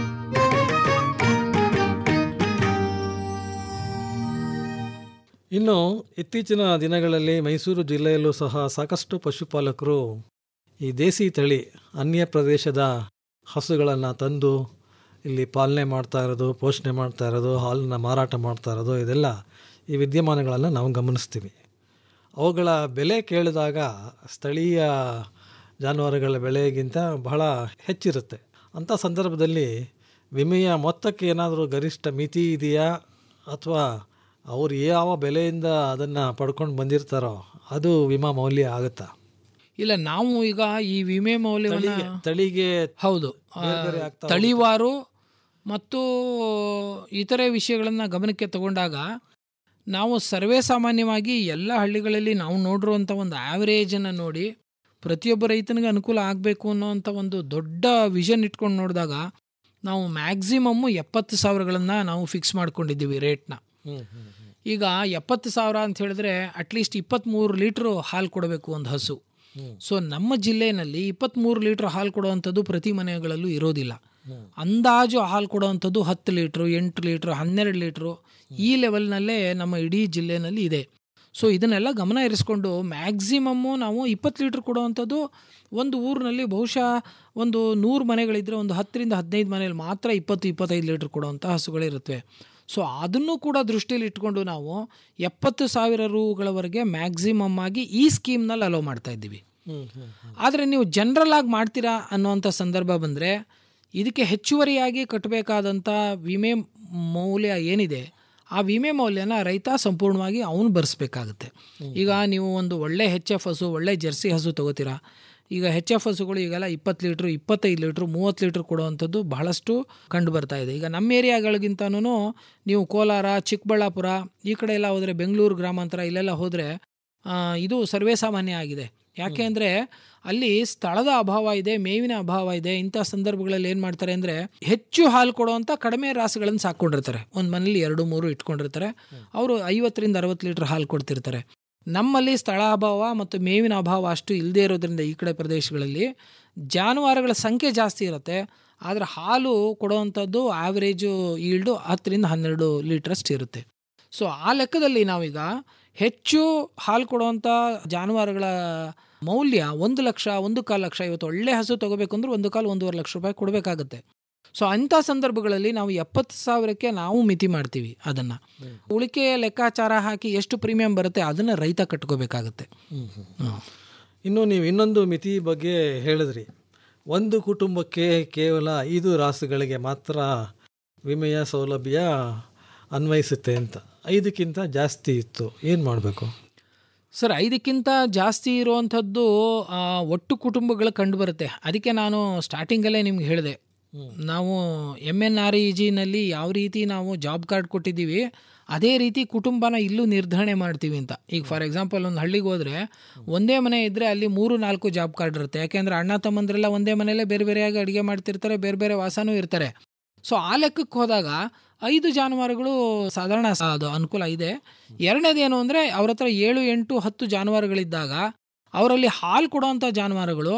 ಇನ್ನು ಇತ್ತೀಚಿನ ದಿನಗಳಲ್ಲಿ ಮೈಸೂರು ಜಿಲ್ಲೆಯಲ್ಲೂ ಸಹ ಸಾಕಷ್ಟು ಪಶುಪಾಲಕರು ಈ ದೇಸಿ ತಳಿ ಅನ್ಯ ಪ್ರದೇಶದ ಹಸುಗಳನ್ನು ತಂದು ಇಲ್ಲಿ ಪಾಲನೆ ಮಾಡ್ತಾ ಇರೋದು ಪೋಷಣೆ ಮಾಡ್ತಾ ಇರೋದು ಹಾಲನ್ನು ಮಾರಾಟ ಮಾಡ್ತಾ ಇರೋದು ಇದೆಲ್ಲ ಈ ವಿದ್ಯಮಾನಗಳನ್ನು ನಾವು ಗಮನಿಸ್ತೀವಿ ಅವುಗಳ ಬೆಲೆ ಕೇಳಿದಾಗ ಸ್ಥಳೀಯ ಜಾನುವಾರುಗಳ ಬೆಲೆಗಿಂತ ಬಹಳ ಹೆಚ್ಚಿರುತ್ತೆ ಅಂಥ ಸಂದರ್ಭದಲ್ಲಿ ವಿಮೆಯ ಮೊತ್ತಕ್ಕೆ ಏನಾದರೂ ಗರಿಷ್ಠ ಮಿತಿ ಇದೆಯಾ ಅಥವಾ ಅವರು ಯಾವ ಬೆಲೆಯಿಂದ ಅದನ್ನು ಪಡ್ಕೊಂಡು ಬಂದಿರ್ತಾರೋ ಅದು ವಿಮಾ ಮೌಲ್ಯ ಆಗುತ್ತಾ ಇಲ್ಲ ನಾವು ಈಗ ಈ ವಿಮೆ ಮೌಲ್ಯವನ್ನು ತಳಿಗೆ- ತಳಿಗೆ ಹೌದು ಆ, ಬೇರೆ ಬೇರೆ ಆಗ್ತಾ ತಳಿವಾರು ಮತ್ತು ಇತರೆ ವಿಷಯಗಳನ್ನು ಗಮನಕ್ಕೆ ತಗೊಂಡಾಗ ನಾವು ಸರ್ವೇ ಸಾಮಾನ್ಯವಾಗಿ ಎಲ್ಲ ಹಳ್ಳಿಗಳಲ್ಲಿ ನಾವು ನೋಡಿರುವಂಥ ಒಂದು ಆ್ಯಾವ್ರೇಜನ್ನು ನೋಡಿ ಪ್ರತಿಯೊಬ್ಬ ರೈತನಿಗೆ ಅನುಕೂಲ ಆಗಬೇಕು ಅನ್ನೋವಂಥ ಒಂದು ದೊಡ್ಡ ವಿಷನ್ ಇಟ್ಕೊಂಡು ನೋಡಿದಾಗ ನಾವು ಮ್ಯಾಕ್ಸಿಮಮ್ಮು ಎಪ್ಪತ್ತು ಸಾವಿರಗಳನ್ನು ನಾವು ಫಿಕ್ಸ್ ಮಾಡ್ಕೊಂಡಿದ್ದೀವಿ ರೇಟ್ನ ಈಗ ಎಪ್ಪತ್ತು ಸಾವಿರ ಅಂತ ಹೇಳಿದ್ರೆ ಅಟ್ಲೀಸ್ಟ್ ಇಪ್ಪತ್ತ್ಮೂರು ಲೀಟ್ರು ಹಾಲು ಕೊಡಬೇಕು ಒಂದು ಹಸು ಸೊ ನಮ್ಮ ಜಿಲ್ಲೆಯಲ್ಲಿ ಇಪ್ಪತ್ತ್ಮೂರು ಲೀಟ್ರ್ ಹಾಲು ಕೊಡುವಂಥದ್ದು ಪ್ರತಿ ಮನೆಗಳಲ್ಲೂ ಇರೋದಿಲ್ಲ ಅಂದಾಜು ಹಾಲು ಕೊಡುವಂಥದ್ದು ಹತ್ತು ಲೀಟ್ರು ಎಂಟು ಲೀಟ್ರು ಹನ್ನೆರಡು ಲೀಟ್ರು ಈ ಲೆವೆಲ್ನಲ್ಲೇ ನಮ್ಮ ಇಡೀ ಜಿಲ್ಲೆಯಲ್ಲಿ ಇದೆ ಸೊ ಇದನ್ನೆಲ್ಲ ಗಮನ ಇರಿಸ್ಕೊಂಡು ಮ್ಯಾಕ್ಸಿಮಮ್ಮು ನಾವು ಇಪ್ಪತ್ತು ಲೀಟ್ರ್ ಕೊಡುವಂಥದ್ದು ಒಂದು ಊರಿನಲ್ಲಿ ಬಹುಶಃ ಒಂದು ನೂರು ಮನೆಗಳಿದ್ದರೆ ಒಂದು ಹತ್ತರಿಂದ ಹದಿನೈದು ಮನೆಯಲ್ಲಿ ಮಾತ್ರ ಇಪ್ಪತ್ತು ಇಪ್ಪತ್ತೈದು ಲೀಟ್ರ್ ಕೊಡುವಂಥ ಹಸುಗಳಿರುತ್ತವೆ ಸೊ ಅದನ್ನು ಕೂಡ ದೃಷ್ಟಿಯಲ್ಲಿ ಇಟ್ಕೊಂಡು ನಾವು ಎಪ್ಪತ್ತು ಸಾವಿರ ರೂಗಳವರೆಗೆ ಮ್ಯಾಕ್ಸಿಮಮ್ ಆಗಿ ಈ ಸ್ಕೀಮ್ನಲ್ಲಿ ಅಲೋ ಮಾಡ್ತಾ ಇದ್ದೀವಿ ಆದರೆ ನೀವು ಜನರಲ್ ಆಗಿ ಮಾಡ್ತೀರಾ ಅನ್ನೋವಂಥ ಸಂದರ್ಭ ಬಂದರೆ ಇದಕ್ಕೆ ಹೆಚ್ಚುವರಿಯಾಗಿ ಕಟ್ಟಬೇಕಾದಂಥ ವಿಮೆ ಮೌಲ್ಯ ಏನಿದೆ ಆ ವಿಮೆ ಮೌಲ್ಯನ ರೈತ ಸಂಪೂರ್ಣವಾಗಿ ಅವನು ಭರಿಸ್ಬೇಕಾಗುತ್ತೆ ಈಗ ನೀವು ಒಂದು ಒಳ್ಳೆ ಹೆಚ್ ಎಫ್ ಹಸು ಒಳ್ಳೆ ಜರ್ಸಿ ಹಸು ತಗೋತೀರಾ ಈಗ ಹೆಚ್ ಎಫ್ ಹಸುಗಳು ಈಗೆಲ್ಲ ಇಪ್ಪತ್ತು ಲೀಟ್ರು ಇಪ್ಪತ್ತೈದು ಲೀಟ್ರು ಮೂವತ್ತು ಲೀಟ್ರ್ ಕೊಡುವಂಥದ್ದು ಬಹಳಷ್ಟು ಕಂಡು ಬರ್ತಾ ಇದೆ ಈಗ ನಮ್ಮ ಏರಿಯಾಗಳಿಗಿಂತನೂ ನೀವು ಕೋಲಾರ ಚಿಕ್ಕಬಳ್ಳಾಪುರ ಈ ಕಡೆ ಎಲ್ಲ ಹೋದರೆ ಬೆಂಗಳೂರು ಗ್ರಾಮಾಂತರ ಇಲ್ಲೆಲ್ಲ ಹೋದರೆ ಇದು ಸರ್ವೇ ಸಾಮಾನ್ಯ ಆಗಿದೆ ಯಾಕೆ ಅಂದರೆ ಅಲ್ಲಿ ಸ್ಥಳದ ಅಭಾವ ಇದೆ ಮೇವಿನ ಅಭಾವ ಇದೆ ಇಂಥ ಸಂದರ್ಭಗಳಲ್ಲಿ ಏನು ಮಾಡ್ತಾರೆ ಅಂದರೆ ಹೆಚ್ಚು ಹಾಲು ಕೊಡುವಂಥ ಕಡಿಮೆ ರಾಸುಗಳನ್ನು ಸಾಕೊಂಡಿರ್ತಾರೆ ಒಂದು ಮನೇಲಿ ಎರಡು ಮೂರು ಇಟ್ಕೊಂಡಿರ್ತಾರೆ ಅವರು ಐವತ್ತರಿಂದ ಅರವತ್ತು ಲೀಟ್ರ್ ಹಾಲು ಕೊಡ್ತಿರ್ತಾರೆ ನಮ್ಮಲ್ಲಿ ಸ್ಥಳ ಅಭಾವ ಮತ್ತು ಮೇವಿನ ಅಭಾವ ಅಷ್ಟು ಇಲ್ಲದೇ ಇರೋದ್ರಿಂದ ಈ ಕಡೆ ಪ್ರದೇಶಗಳಲ್ಲಿ ಜಾನುವಾರುಗಳ ಸಂಖ್ಯೆ ಜಾಸ್ತಿ ಇರುತ್ತೆ ಆದರೆ ಹಾಲು ಕೊಡುವಂಥದ್ದು ಆವ್ರೇಜು ಈಲ್ಡು ಹತ್ತರಿಂದ ಹನ್ನೆರಡು ಲೀಟ್ರಷ್ಟು ಇರುತ್ತೆ ಸೊ ಆ ಲೆಕ್ಕದಲ್ಲಿ ನಾವೀಗ ಹೆಚ್ಚು ಹಾಲು ಕೊಡುವಂಥ ಜಾನುವಾರುಗಳ ಮೌಲ್ಯ ಒಂದು ಲಕ್ಷ ಒಂದು ಕಾಲು ಲಕ್ಷ ಇವತ್ತು ಒಳ್ಳೆ ಹಸು ತಗೋಬೇಕು ಅಂದ್ರೆ ಒಂದು ಕಾಲು ಒಂದೂವರೆ ಲಕ್ಷ ರೂಪಾಯಿ ಕೊಡಬೇಕಾಗತ್ತೆ ಸೊ ಅಂಥ ಸಂದರ್ಭಗಳಲ್ಲಿ ನಾವು ಎಪ್ಪತ್ತು ಸಾವಿರಕ್ಕೆ ನಾವು ಮಿತಿ ಮಾಡ್ತೀವಿ ಅದನ್ನು ಉಳಿಕೆ ಲೆಕ್ಕಾಚಾರ ಹಾಕಿ ಎಷ್ಟು ಪ್ರೀಮಿಯಂ ಬರುತ್ತೆ ಅದನ್ನು ರೈತ ಕಟ್ಕೋಬೇಕಾಗತ್ತೆ ಇನ್ನು ನೀವು ಇನ್ನೊಂದು ಮಿತಿ ಬಗ್ಗೆ ಹೇಳಿದ್ರಿ ಒಂದು ಕುಟುಂಬಕ್ಕೆ ಕೇವಲ ಐದು ರಾಸುಗಳಿಗೆ ಮಾತ್ರ ವಿಮೆಯ ಸೌಲಭ್ಯ ಅನ್ವಯಿಸುತ್ತೆ ಅಂತ ಐದಕ್ಕಿಂತ ಜಾಸ್ತಿ ಇತ್ತು ಏನು ಮಾಡಬೇಕು ಸರ್ ಐದಕ್ಕಿಂತ ಜಾಸ್ತಿ ಇರುವಂಥದ್ದು ಆ, ಒಟ್ಟು ಕುಟುಂಬಗಳು ಕಂಡುಬರುತ್ತೆ ಅದಕ್ಕೆ ನಾನು ಸ್ಟಾರ್ಟಿಂಗಲ್ಲೇ ನಿಮ್ಗೆ ಹೇಳಿದೆ ನಾವು ಎಮ್ ಎನ್ ಆರ್ ಇ ಜಿನಲ್ಲಿ ಯಾವ ರೀತಿ ನಾವು ಜಾಬ್ ಕಾರ್ಡ್ ಕೊಟ್ಟಿದ್ದೀವಿ ಅದೇ ರೀತಿ ಕುಟುಂಬನ ಇಲ್ಲೂ ನಿರ್ಧರಣೆ ಮಾಡ್ತೀವಿ ಅಂತ ಈಗ ಫಾರ್ ಎಕ್ಸಾಂಪಲ್ ಒಂದು ಹಳ್ಳಿಗೆ ಹೋದರೆ ಒಂದೇ ಮನೆ ಇದ್ದರೆ ಅಲ್ಲಿ ಮೂರು ನಾಲ್ಕು ಜಾಬ್ ಕಾರ್ಡ್ ಇರುತ್ತೆ ಯಾಕೆಂದರೆ ಅಣ್ಣ ತಮ್ಮಂದ್ರೆಲ್ಲ ಒಂದೇ ಮನೆಯಲ್ಲೇ ಬೇರೆ ಬೇರೆಯಾಗಿ ಅಡುಗೆ ಮಾಡ್ತಿರ್ತಾರೆ ಬೇರೆ ಬೇರೆ ವಾಸನೂ ಇರ್ತಾರೆ ಸೊ ಆ ಲೆಕ್ಕಕ್ಕೆ ಹೋದಾಗ ಐದು ಜಾನುವಾರುಗಳು ಸಾಧಾರಣ ಸ- ಅದು ಅನುಕೂಲ ಇದೆ ಎರಡನೇದೇನು ಅಂದರೆ ಅವ್ರ ಹತ್ರ ಏಳು ಎಂಟು ಹತ್ತು ಜಾನುವಾರುಗಳಿದ್ದಾಗ ಅವರಲ್ಲಿ ಹಾಲು ಕೊಡುವಂಥ ಜಾನುವಾರುಗಳು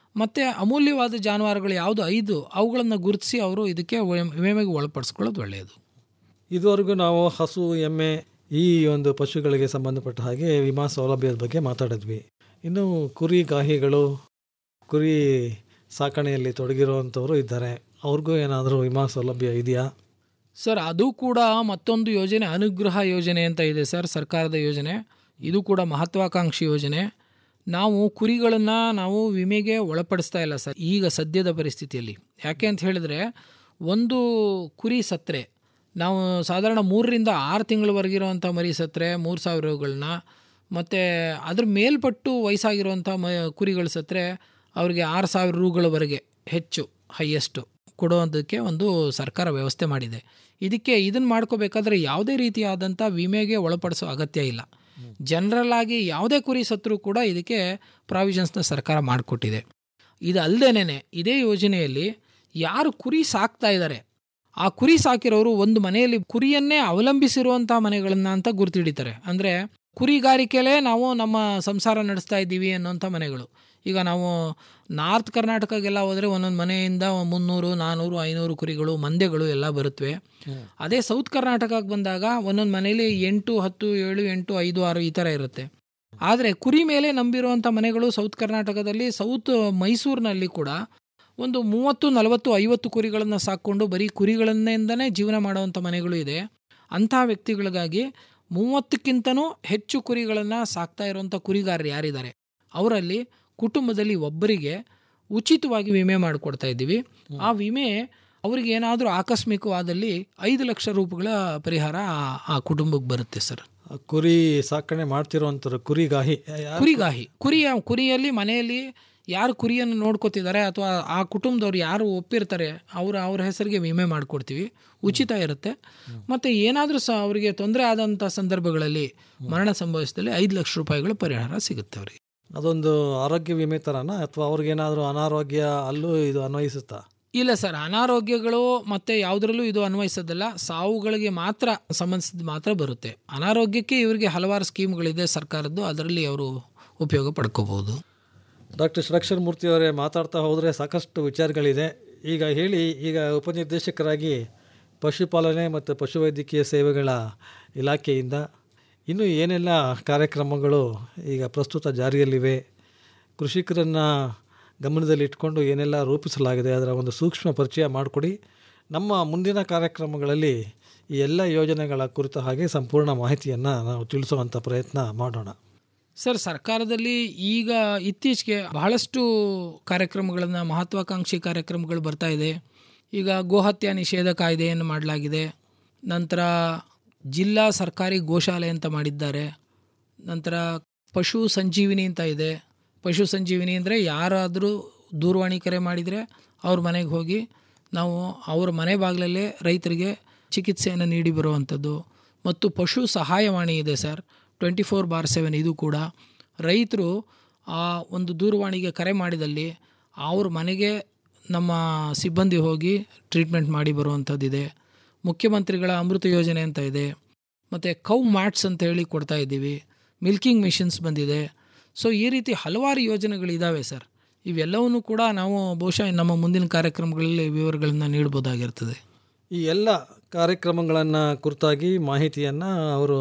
ಮತ್ತು ಅಮೂಲ್ಯವಾದ ಜಾನುವಾರುಗಳು ಯಾವುದು ಐದು ಅವುಗಳನ್ನು ಗುರುತಿಸಿ ಅವರು ಇದಕ್ಕೆ ವಿಮೆಗೆ ಒಳಪಡಿಸ್ಕೊಳ್ಳೋದು ಒಳ್ಳೆಯದು ಇದುವರೆಗೂ ನಾವು ಹಸು ಎಮ್ಮೆ ಈ ಒಂದು ಪಶುಗಳಿಗೆ ಸಂಬಂಧಪಟ್ಟ ಹಾಗೆ ವಿಮಾ ಸೌಲಭ್ಯದ ಬಗ್ಗೆ ಮಾತಾಡಿದ್ವಿ ಇನ್ನು ಕುರಿ ಗಾಹಿಗಳು ಕುರಿ ಸಾಕಣೆಯಲ್ಲಿ ತೊಡಗಿರುವಂಥವರು ಇದ್ದಾರೆ ಅವ್ರಿಗೂ ಏನಾದರೂ ವಿಮಾ ಸೌಲಭ್ಯ ಇದೆಯಾ ಸರ್ ಅದು ಕೂಡ ಮತ್ತೊಂದು ಯೋಜನೆ ಅನುಗ್ರಹ ಯೋಜನೆ ಅಂತ ಇದೆ ಸರ್ ಸರ್ಕಾರದ ಯೋಜನೆ ಇದು ಕೂಡ ಮಹತ್ವಾಕಾಂಕ್ಷಿ ಯೋಜನೆ ನಾವು ಕುರಿಗಳನ್ನು ನಾವು ವಿಮೆಗೆ ಒಳಪಡಿಸ್ತಾ ಇಲ್ಲ ಸರ್ ಈಗ ಸದ್ಯದ ಪರಿಸ್ಥಿತಿಯಲ್ಲಿ ಯಾಕೆ ಅಂತ ಹೇಳಿದ್ರೆ ಒಂದು ಕುರಿ ಸತ್ರೆ ನಾವು ಸಾಧಾರಣ ಮೂರರಿಂದ ಆರು ತಿಂಗಳವರೆಗಿರುವಂಥ ಮರಿ ಸತ್ರೆ ಮೂರು ಸಾವಿರ ರುಗಳನ್ನ ಮತ್ತು ಅದ್ರ ಮೇಲ್ಪಟ್ಟು ವಯಸ್ಸಾಗಿರುವಂಥ ಮ ಕುರಿಗಳು ಸತ್ರೆ ಅವರಿಗೆ ಆರು ಸಾವಿರ ರೂಗಳವರೆಗೆ ಹೆಚ್ಚು ಹೈಯೆಸ್ಟು ಕೊಡುವುದಕ್ಕೆ ಒಂದು ಸರ್ಕಾರ ವ್ಯವಸ್ಥೆ ಮಾಡಿದೆ ಇದಕ್ಕೆ ಇದನ್ನು ಮಾಡ್ಕೋಬೇಕಾದ್ರೆ ಯಾವುದೇ ರೀತಿಯಾದಂಥ ವಿಮೆಗೆ ಒಳಪಡಿಸೋ ಅಗತ್ಯ ಇಲ್ಲ ಜನರಲ್ ಆಗಿ ಯಾವುದೇ ಕುರಿ ಸತ್ರು ಕೂಡ ಇದಕ್ಕೆ ಪ್ರಾವಿಷನ್ಸ್ನ ಸರ್ಕಾರ ಮಾಡಿಕೊಟ್ಟಿದೆ ಇದು ಅಲ್ಲದೇನೆ ಇದೇ ಯೋಜನೆಯಲ್ಲಿ ಯಾರು ಕುರಿ ಸಾಕ್ತಾ ಇದ್ದಾರೆ ಆ ಕುರಿ ಸಾಕಿರೋರು ಒಂದು ಮನೆಯಲ್ಲಿ ಕುರಿಯನ್ನೇ ಅವಲಂಬಿಸಿರುವಂಥ ಮನೆಗಳನ್ನ ಅಂತ ಗುರ್ತಿಡಿತಾರೆ ಅಂದರೆ ಕುರಿಗಾರಿಕೆಲೇ ನಾವು ನಮ್ಮ ಸಂಸಾರ ನಡೆಸ್ತಾ ಇದ್ದೀವಿ ಅನ್ನೋಂಥ ಮನೆಗಳು ಈಗ ನಾವು ನಾರ್ತ್ ಕರ್ನಾಟಕಗೆಲ್ಲ ಹೋದರೆ ಒಂದೊಂದು ಮನೆಯಿಂದ ಮುನ್ನೂರು ನಾನ್ನೂರು ಐನೂರು ಕುರಿಗಳು ಮಂದೆಗಳು ಎಲ್ಲ ಬರುತ್ತವೆ ಅದೇ ಸೌತ್ ಕರ್ನಾಟಕಕ್ಕೆ ಬಂದಾಗ ಒಂದೊಂದು ಮನೇಲಿ ಎಂಟು ಹತ್ತು ಏಳು ಎಂಟು ಐದು ಆರು ಈ ಥರ ಇರುತ್ತೆ ಆದರೆ ಕುರಿ ಮೇಲೆ ನಂಬಿರುವಂಥ ಮನೆಗಳು ಸೌತ್ ಕರ್ನಾಟಕದಲ್ಲಿ ಸೌತ್ ಮೈಸೂರಿನಲ್ಲಿ ಕೂಡ ಒಂದು ಮೂವತ್ತು ನಲವತ್ತು ಐವತ್ತು ಕುರಿಗಳನ್ನು ಸಾಕ್ಕೊಂಡು ಬರೀ ಕುರಿಗಳನ್ನಿಂದನೇ ಜೀವನ ಮಾಡುವಂಥ ಮನೆಗಳು ಇದೆ ಅಂಥ ವ್ಯಕ್ತಿಗಳಿಗಾಗಿ ಮೂವತ್ತಕ್ಕಿಂತನೂ ಹೆಚ್ಚು ಕುರಿಗಳನ್ನು ಸಾಕ್ತಾ ಇರುವಂಥ ಕುರಿಗಾರರು ಯಾರಿದ್ದಾರೆ ಅವರಲ್ಲಿ ಕುಟುಂಬದಲ್ಲಿ ಒಬ್ಬರಿಗೆ ಉಚಿತವಾಗಿ ವಿಮೆ ಮಾಡಿಕೊಡ್ತಾ ಇದ್ದೀವಿ ಆ ವಿಮೆ ಅವ್ರಿಗೆ ಏನಾದರೂ ಆಕಸ್ಮಿಕವಾದಲ್ಲಿ ಐದು ಲಕ್ಷ ರೂಪಾಯಿಗಳ ಪರಿಹಾರ ಆ- ಆ ಕುಟುಂಬಕ್ಕೆ ಬರುತ್ತೆ ಸರ್ ಕುರಿ ಸಾಕಣೆ ಮಾಡ್ತಿರುವಂಥವ್ರು ಕುರಿಗಾಹಿ ಯಾರು- ಕುರಿಗಾಹಿ ಕುರಿಯ ಕುರಿಯಲ್ಲಿ ಮನೆಯಲ್ಲಿ ಯಾರು ಕುರಿಯನ್ನು ನೋಡ್ಕೋತಿದ್ದಾರೆ ಅಥವಾ ಆ ಕುಟುಂಬದವ್ರು ಯಾರು ಒಪ್ಪಿರ್ತಾರೆ ಅವ್ರ ಅವ್ರ ಹೆಸರಿಗೆ ವಿಮೆ ಮಾಡಿಕೊಡ್ತೀವಿ ಉಚಿತ ಇರುತ್ತೆ ಮತ್ತು ಏನಾದರೂ ಸಹ ಅವರಿಗೆ ತೊಂದರೆ ಆದಂಥ ಸಂದರ್ಭಗಳಲ್ಲಿ ಮರಣ ಸಂಭವಿಸಿದಲ್ಲಿ ಐದು ಲಕ್ಷ ರೂಪಾಯಿಗಳ ಪರಿಹಾರ ಸಿಗುತ್ತೆ ಅವರಿಗೆ ಅದೊಂದು ಆರೋಗ್ಯ ವಿಮೆ ಥರನಾ ಅಥವಾ ಅವ್ರಿಗೇನಾದರೂ ಅನಾರೋಗ್ಯ ಅಲ್ಲೂ ಇದು ಅನ್ವಯಿಸುತ್ತಾ ಇಲ್ಲ ಸರ್ ಅನಾರೋಗ್ಯಗಳು ಮತ್ತೆ ಯಾವುದರಲ್ಲೂ ಇದು ಅನ್ವಯಿಸೋದಿಲ್ಲ ಸಾವುಗಳಿಗೆ ಮಾತ್ರ ಸಂಬಂಧಿಸಿದ ಮಾತ್ರ ಬರುತ್ತೆ ಅನಾರೋಗ್ಯಕ್ಕೆ ಇವರಿಗೆ ಹಲವಾರು ಸ್ಕೀಮ್ಗಳಿದೆ ಸರ್ಕಾರದ್ದು ಅದರಲ್ಲಿ ಅವರು ಉಪಯೋಗ ಪಡ್ಕೋಬಹುದು ಡಾಕ್ಟರ್ ಷಡಕ್ಷರ ಮೂರ್ತಿ ಅವರೇ ಮಾತಾಡ್ತಾ ಹೋದರೆ ಸಾಕಷ್ಟು ವಿಚಾರಗಳಿದೆ ಈಗ ಹೇಳಿ ಈಗ ಉಪನಿರ್ದೇಶಕರಾಗಿ ಪಶುಪಾಲನೆ ಮತ್ತು ಪಶುವೈದ್ಯಕೀಯ ಸೇವೆಗಳ ಇಲಾಖೆಯಿಂದ ಇನ್ನೂ ಏನೆಲ್ಲ ಕಾರ್ಯಕ್ರಮಗಳು ಈಗ ಪ್ರಸ್ತುತ ಜಾರಿಯಲ್ಲಿವೆ ಕೃಷಿಕರನ್ನು ಗಮನದಲ್ಲಿಟ್ಕೊಂಡು ಏನೆಲ್ಲ ರೂಪಿಸಲಾಗಿದೆ ಅದರ ಒಂದು ಸೂಕ್ಷ್ಮ ಪರಿಚಯ ಮಾಡಿಕೊಡಿ ನಮ್ಮ ಮುಂದಿನ ಕಾರ್ಯಕ್ರಮಗಳಲ್ಲಿ ಈ ಎಲ್ಲ ಯೋಜನೆಗಳ ಕುರಿತ ಹಾಗೆ ಸಂಪೂರ್ಣ ಮಾಹಿತಿಯನ್ನು ನಾವು ತಿಳಿಸುವಂಥ ಪ್ರಯತ್ನ ಮಾಡೋಣ ಸರ್ ಸರ್ಕಾರದಲ್ಲಿ ಈಗ ಇತ್ತೀಚೆಗೆ ಬಹಳಷ್ಟು ಕಾರ್ಯಕ್ರಮಗಳನ್ನು ಮಹತ್ವಾಕಾಂಕ್ಷಿ ಕಾರ್ಯಕ್ರಮಗಳು ಬರ್ತಾ ಇದೆ ಈಗ ಗೋಹತ್ಯೆ ನಿಷೇಧ ಕಾಯ್ದೆಯನ್ನು ಮಾಡಲಾಗಿದೆ ನಂತರ ಜಿಲ್ಲಾ ಸರ್ಕಾರಿ ಗೋಶಾಲೆ ಅಂತ ಮಾಡಿದ್ದಾರೆ ನಂತರ ಪಶು ಸಂಜೀವಿನಿ ಅಂತ ಇದೆ ಪಶು ಸಂಜೀವಿನಿ ಅಂದರೆ ಯಾರಾದರೂ ದೂರವಾಣಿ ಕರೆ ಮಾಡಿದರೆ ಅವ್ರ ಮನೆಗೆ ಹೋಗಿ ನಾವು ಅವ್ರ ಮನೆ ಬಾಗಿಲಲ್ಲೇ ರೈತರಿಗೆ ಚಿಕಿತ್ಸೆಯನ್ನು ನೀಡಿ ಬರುವಂಥದ್ದು ಮತ್ತು ಪಶು ಸಹಾಯವಾಣಿ ಇದೆ sir twenty four bar seven ಇದು ಕೂಡ ರೈತರು ಆ ಒಂದು ದೂರವಾಣಿಗೆ ಕರೆ ಮಾಡಿದಲ್ಲಿ ಅವ್ರ ಮನೆಗೆ ನಮ್ಮ ಸಿಬ್ಬಂದಿ ಹೋಗಿ ಟ್ರೀಟ್ಮೆಂಟ್ ಮಾಡಿ ಬರುವಂಥದ್ದಿದೆ ಮುಖ್ಯಮಂತ್ರಿಗಳ ಅಮೃತ ಯೋಜನೆ ಅಂತ ಇದೆ ಮತ್ತು ಕೌ ಮ್ಯಾಟ್ಸ್ ಅಂತ ಹೇಳಿ ಕೊಡ್ತಾ ಇದ್ದೀವಿ ಮಿಲ್ಕಿಂಗ್ ಮಿಷನ್ಸ್ ಬಂದಿದೆ ಸೊ ಈ ರೀತಿ ಹಲವಾರು ಯೋಜನೆಗಳಿದ್ದಾವೆ ಸರ್ ಇವೆಲ್ಲವನ್ನೂ ಕೂಡ ನಾವು ಬಹುಶಃ ನಮ್ಮ ಮುಂದಿನ ಕಾರ್ಯಕ್ರಮಗಳಲ್ಲಿ ವಿವರಗಳನ್ನು ನೀಡ್ಬೋದಾಗಿರ್ತದೆ ಈ ಎಲ್ಲ ಕಾರ್ಯಕ್ರಮಗಳನ್ನು ಕುರಿತಾಗಿ ಮಾಹಿತಿಯನ್ನು ಅವರು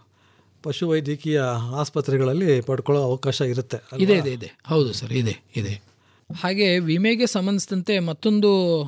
ಪಶುವೈದ್ಯಕೀಯ ಆಸ್ಪತ್ರೆಗಳಲ್ಲಿ ಪಡ್ಕೊಳ್ಳೋ ಅವಕಾಶ ಇರುತ್ತೆ ಅಲ್ವಾ? ಇದೆ ಇದೆ ಇದೆ ಹೌದು ಸರ್ ಇದೆ ಇದೆ ಹಾಗೆ ವಿಮೆಗೆ ಸಂಬಂಧಿಸಿದಂತೆ ಮತ್ತೊಂದು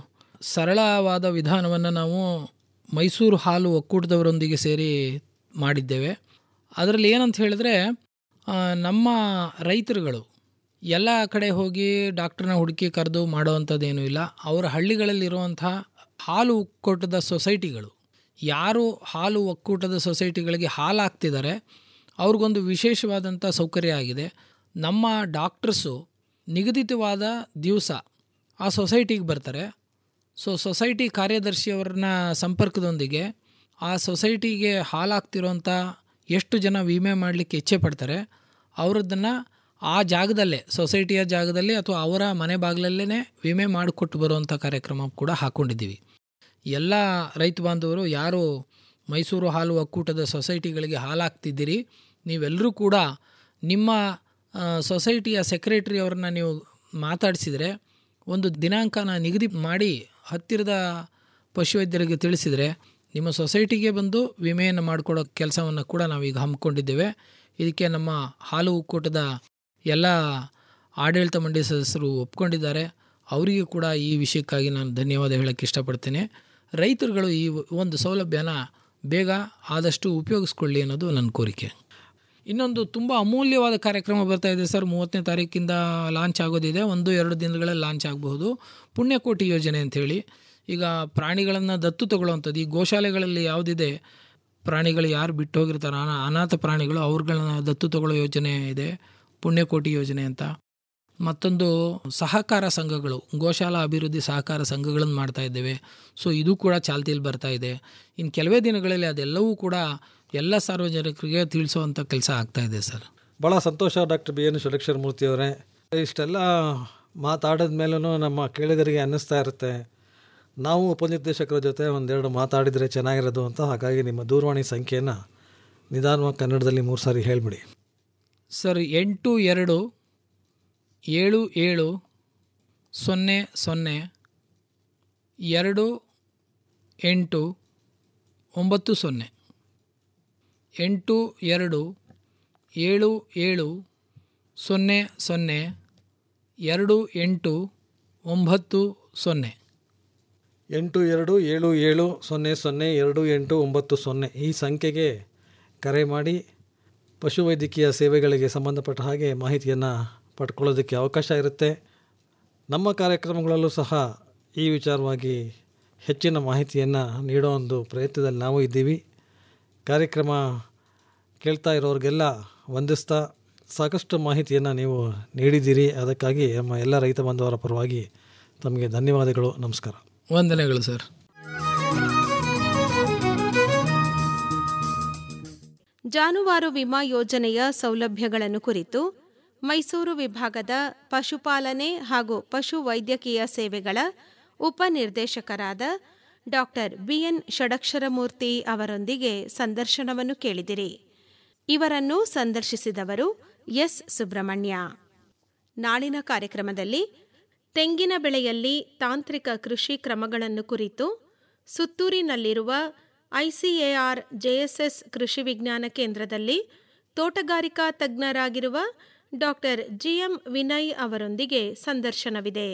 ಸರಳವಾದ ವಿಧಾನವನ್ನು ನಾವು ಮೈಸೂರು ಹಾಲು ಒಕ್ಕೂಟದವರೊಂದಿಗೆ ಸೇರಿ ಮಾಡಿದ್ದೇವೆ ಅದರಲ್ಲಿ ಏನಂತ ಹೇಳಿದ್ರೆ ಆ, ನಮ್ಮ ರೈತರುಗಳು ಎಲ್ಲ ಕಡೆ ಹೋಗಿ ಡಾಕ್ಟ್ರನ್ನ ಹುಡುಕಿ ಕರೆದು ಮಾಡೋವಂಥದ್ದೇನೂ ಇಲ್ಲ ಅವರ ಹಳ್ಳಿಗಳಲ್ಲಿರುವಂಥ ಹಾಲು ಒಕ್ಕೂಟದ ಸೊಸೈಟಿಗಳು ಯಾರು ಹಾಲು ಒಕ್ಕೂಟದ ಸೊಸೈಟಿಗಳಿಗೆ ಹಾಲು ಹಾಕ್ತಿದ್ದಾರೆ ಅವ್ರಿಗೊಂದು ವಿಶೇಷವಾದಂಥ ಸೌಕರ್ಯ ಆಗಿದೆ ನಮ್ಮ ಡಾಕ್ಟರ್ಸು ನಿಗದಿತವಾದ ದಿವಸ ಆ ಸೊಸೈಟಿಗೆ ಬರ್ತಾರೆ ಸೊ ಸೊಸೈಟಿ ಕಾರ್ಯದರ್ಶಿಯವರನ್ನ ಸಂಪರ್ಕದೊಂದಿಗೆ ಆ ಸೊಸೈಟಿಗೆ ಹಾಲಾಗ್ತಿರೋಂಥ ಎಷ್ಟು ಜನ ವಿಮೆ ಮಾಡಲಿಕ್ಕೆ ಇಚ್ಛೆ ಪಡ್ತಾರೆ ಅವರದ್ದನ್ನು ಆ ಜಾಗದಲ್ಲೇ ಸೊಸೈಟಿಯ ಜಾಗದಲ್ಲಿ ಅಥವಾ ಅವರ ಮನೆ ಬಾಗಿಲಲ್ಲೇ ವಿಮೆ ಮಾಡಿಕೊಟ್ಟು ಬರುವಂಥ ಕಾರ್ಯಕ್ರಮ ಕೂಡ ಹಾಕ್ಕೊಂಡಿದ್ದೀವಿ ಎಲ್ಲ ರೈತ ಬಾಂಧವರು ಯಾರು ಮೈಸೂರು ಹಾಲು ಒಕ್ಕೂಟದ ಸೊಸೈಟಿಗಳಿಗೆ ಹಾಲಾಗ್ತಿದ್ದೀರಿ ನೀವೆಲ್ಲರೂ ಕೂಡ ನಿಮ್ಮ ಆ, ಸೊಸೈಟಿಯ ಸೆಕ್ರೆಟರಿ ಅವ್ರನ್ನ ನೀವು ಮಾತಾಡಿಸಿದರೆ ಒಂದು ದಿನಾಂಕನ ನಿಗದಿ ಮಾಡಿ ಹತ್ತಿರದ ಪಶುವೈದ್ಯರಿಗೆ ತಿಳಿಸಿದರೆ ನಿಮ್ಮ ಸೊಸೈಟಿಗೆ ಬಂದು ವಿಮೆಯನ್ನು ಮಾಡಿಕೊಡೋ ಕೆಲಸವನ್ನು ಕೂಡ ನಾವೀಗ ಹಮ್ಮಿಕೊಂಡಿದ್ದೇವೆ ಇದಕ್ಕೆ ನಮ್ಮ ಹಾಲು ಒಕ್ಕೂಟದ ಎಲ್ಲ ಆಡಳಿತ ಮಂಡಳಿ ಸದಸ್ಯರು ಒಪ್ಕೊಂಡಿದ್ದಾರೆ ಅವರಿಗೂ ಕೂಡ ಈ ವಿಷಯಕ್ಕಾಗಿ ನಾನು ಧನ್ಯವಾದ ಹೇಳೋಕ್ಕೆ ಇಷ್ಟಪಡ್ತೇನೆ ರೈತರುಗಳು ಈ ಒಂದು ಸೌಲಭ್ಯನ ಬೇಗ ಆದಷ್ಟು ಉಪಯೋಗಿಸ್ಕೊಳ್ಳಿ ಅನ್ನೋದು ನನ್ನ ಕೋರಿಕೆ ಇನ್ನೊಂದು ತುಂಬ ಅಮೂಲ್ಯವಾದ ಕಾರ್ಯಕ್ರಮ ಬರ್ತಾ ಇದೆ ಸರ್ ಮೂವತ್ತನೇ ತಾರೀಕಿಂದ ಲಾಂಚ್ ಆಗೋದಿದೆ ಒಂದು ಎರಡು ದಿನಗಳಲ್ಲಿ ಲಾಂಚ್ ಆಗಬಹುದು ಪುಣ್ಯಕೋಟಿ ಯೋಜನೆ ಅಂಥೇಳಿ ಈಗ ಪ್ರಾಣಿಗಳನ್ನು ದತ್ತು ತಗೊಳ್ಳುವಂಥದ್ದು ಈ ಗೋಶಾಲೆಗಳಲ್ಲಿ ಯಾವುದಿದೆ ಪ್ರಾಣಿಗಳು ಯಾರು ಬಿಟ್ಟು ಹೋಗಿರ್ತಾರೆ ಅನಾ ಅನಾಥ ಪ್ರಾಣಿಗಳು ಅವ್ರುಗಳನ್ನ ದತ್ತು ತಗೊಳ್ಳೋ ಯೋಜನೆ ಇದೆ ಪುಣ್ಯಕೋಟಿ ಯೋಜನೆ ಅಂತ ಮತ್ತೊಂದು ಸಹಕಾರ ಸಂಘಗಳು ಗೋಶಾಲಾ ಅಭಿವೃದ್ಧಿ ಸಹಕಾರ ಸಂಘಗಳನ್ನು ಮಾಡ್ತಾ ಇದ್ದೇವೆ ಸೊ ಇದು ಕೂಡ ಚಾಲ್ತಿಯಲ್ಲಿ ಬರ್ತಾ ಇದೆ ಇನ್ನು ಕೆಲವೇ ದಿನಗಳಲ್ಲಿ ಅದೆಲ್ಲವೂ ಕೂಡ ಎಲ್ಲ ಸಾರ್ವಜನಿಕರಿಗೆ ತಿಳಿಸುವಂಥ ಕೆಲಸ ಆಗ್ತಾ ಇದೆ ಸರ್ ಭಾಳ ಸಂತೋಷ doctor B N Shadakshara Murthy ಅವರೇ ಇಷ್ಟೆಲ್ಲ ಮಾತಾಡಿದ ಮೇಲೂ ನಮ್ಮ ಕೇಳಿದರಿಗೆ ಅನ್ನಿಸ್ತಾ ಇರುತ್ತೆ ನಾವು ಉಪನಿರ್ದೇಶಕರ ಜೊತೆ ಒಂದೆರಡು ಮಾತಾಡಿದರೆ ಚೆನ್ನಾಗಿರೋದು ಅಂತ ಹಾಗಾಗಿ ನಿಮ್ಮ ದೂರವಾಣಿ ಸಂಖ್ಯೆಯನ್ನು ನಿಧಾನವಾಗಿ ಕನ್ನಡದಲ್ಲಿ ಮೂರು ಸಾರಿ ಹೇಳಿಬಿಡಿ ಸರ್ ಎಂಟು ಎರಡು ಏಳು ಏಳು ಸೊನ್ನೆ ಸೊನ್ನೆ ಎರಡು ಎಂಟು ಒಂಬತ್ತು ಸೊನ್ನೆ ಎಂಟು ಎರಡು ಏಳು ಏಳು ಸೊನ್ನೆ ಸೊನ್ನೆ ಎರಡು ಎಂಟು ಒಂಬತ್ತು ಸೊನ್ನೆ ಎಂಟು ಎರಡು ಏಳು ಏಳು ಸೊನ್ನೆ ಸೊನ್ನೆ ಎರಡು ಎಂಟು ಒಂಬತ್ತು ಸೊನ್ನೆ ಈ ಸಂಖ್ಯೆಗೆ ಕರೆ ಮಾಡಿ ಪಶುವೈದ್ಯಕೀಯ ಸೇವೆಗಳಿಗೆ ಸಂಬಂಧಪಟ್ಟ ಹಾಗೆ ಮಾಹಿತಿಯನ್ನು ಪಡ್ಕೊಳ್ಳೋದಕ್ಕೆ ಅವಕಾಶ ಇರುತ್ತೆ ನಮ್ಮ ಕಾರ್ಯಕ್ರಮಗಳಲ್ಲೂ ಸಹ ಈ ವಿಚಾರವಾಗಿ ಹೆಚ್ಚಿನ ಮಾಹಿತಿಯನ್ನು ನೀಡೋ ಒಂದು ಪ್ರಯತ್ನದಲ್ಲಿ ನಾವು ಇದ್ದೀವಿ ಕಾರ್ಯಕ್ರಮ ಕೇಳ್ತಾ ಇರೋರಿಗೆಲ್ಲ ವಂದಿಸ್ತಾ ಸಾಕಷ್ಟು ಮಾಹಿತಿಯನ್ನು ನೀವು ನೀಡಿದ್ದೀರಿ ಅದಕ್ಕಾಗಿ ನಮ್ಮ ಎಲ್ಲ ರೈತ ಬಾಂಧವರ ಪರವಾಗಿ ತಮಗೆ ಧನ್ಯವಾದಗಳು ನಮಸ್ಕಾರ ವಂದನೆಗಳು ಸರ್ ಜಾನುವಾರು ವಿಮಾ ಯೋಜನೆಯ ಸೌಲಭ್ಯಗಳನ್ನು ಕುರಿತು ಮೈಸೂರು ವಿಭಾಗದ ಪಶುಪಾಲನೆ ಹಾಗೂ ಪಶು ವೈದ್ಯಕೀಯ ಸೇವೆಗಳ ಉಪನಿರ್ದೇಶಕರಾದ ಡಾಕ್ಟರ್ ಬಿಎನ್ ಷಡಕ್ಷರಮೂರ್ತಿ ಅವರೊಂದಿಗೆ ಸಂದರ್ಶನವನ್ನು ಕೇಳಿದಿರಿ ಇವರನ್ನು ಸಂದರ್ಶಿಸಿದವರು ಎಸ್ ಸುಬ್ರಹ್ಮಣ್ಯ ನಾಳಿನ ಕಾರ್ಯಕ್ರಮದಲ್ಲಿ ತೆಂಗಿನ ಬೆಳೆಯಲ್ಲಿ ತಾಂತ್ರಿಕ ಕೃಷಿ ಕ್ರಮಗಳನ್ನು ಕುರಿತು ಸುತ್ತೂರಿನಲ್ಲಿರುವ ಐಸಿಎಆರ್ ಜೆಎಸ್ಎಸ್ ಕೃಷಿ ವಿಜ್ಞಾನ ಕೇಂದ್ರದಲ್ಲಿ ತೋಟಗಾರಿಕಾ ತಜ್ಞರಾಗಿರುವ ಡಾಕ್ಟರ್ ಜಿಎಂ ವಿನಯ್ ಅವರೊಂದಿಗೆ ಸಂದರ್ಶನವಿದೆ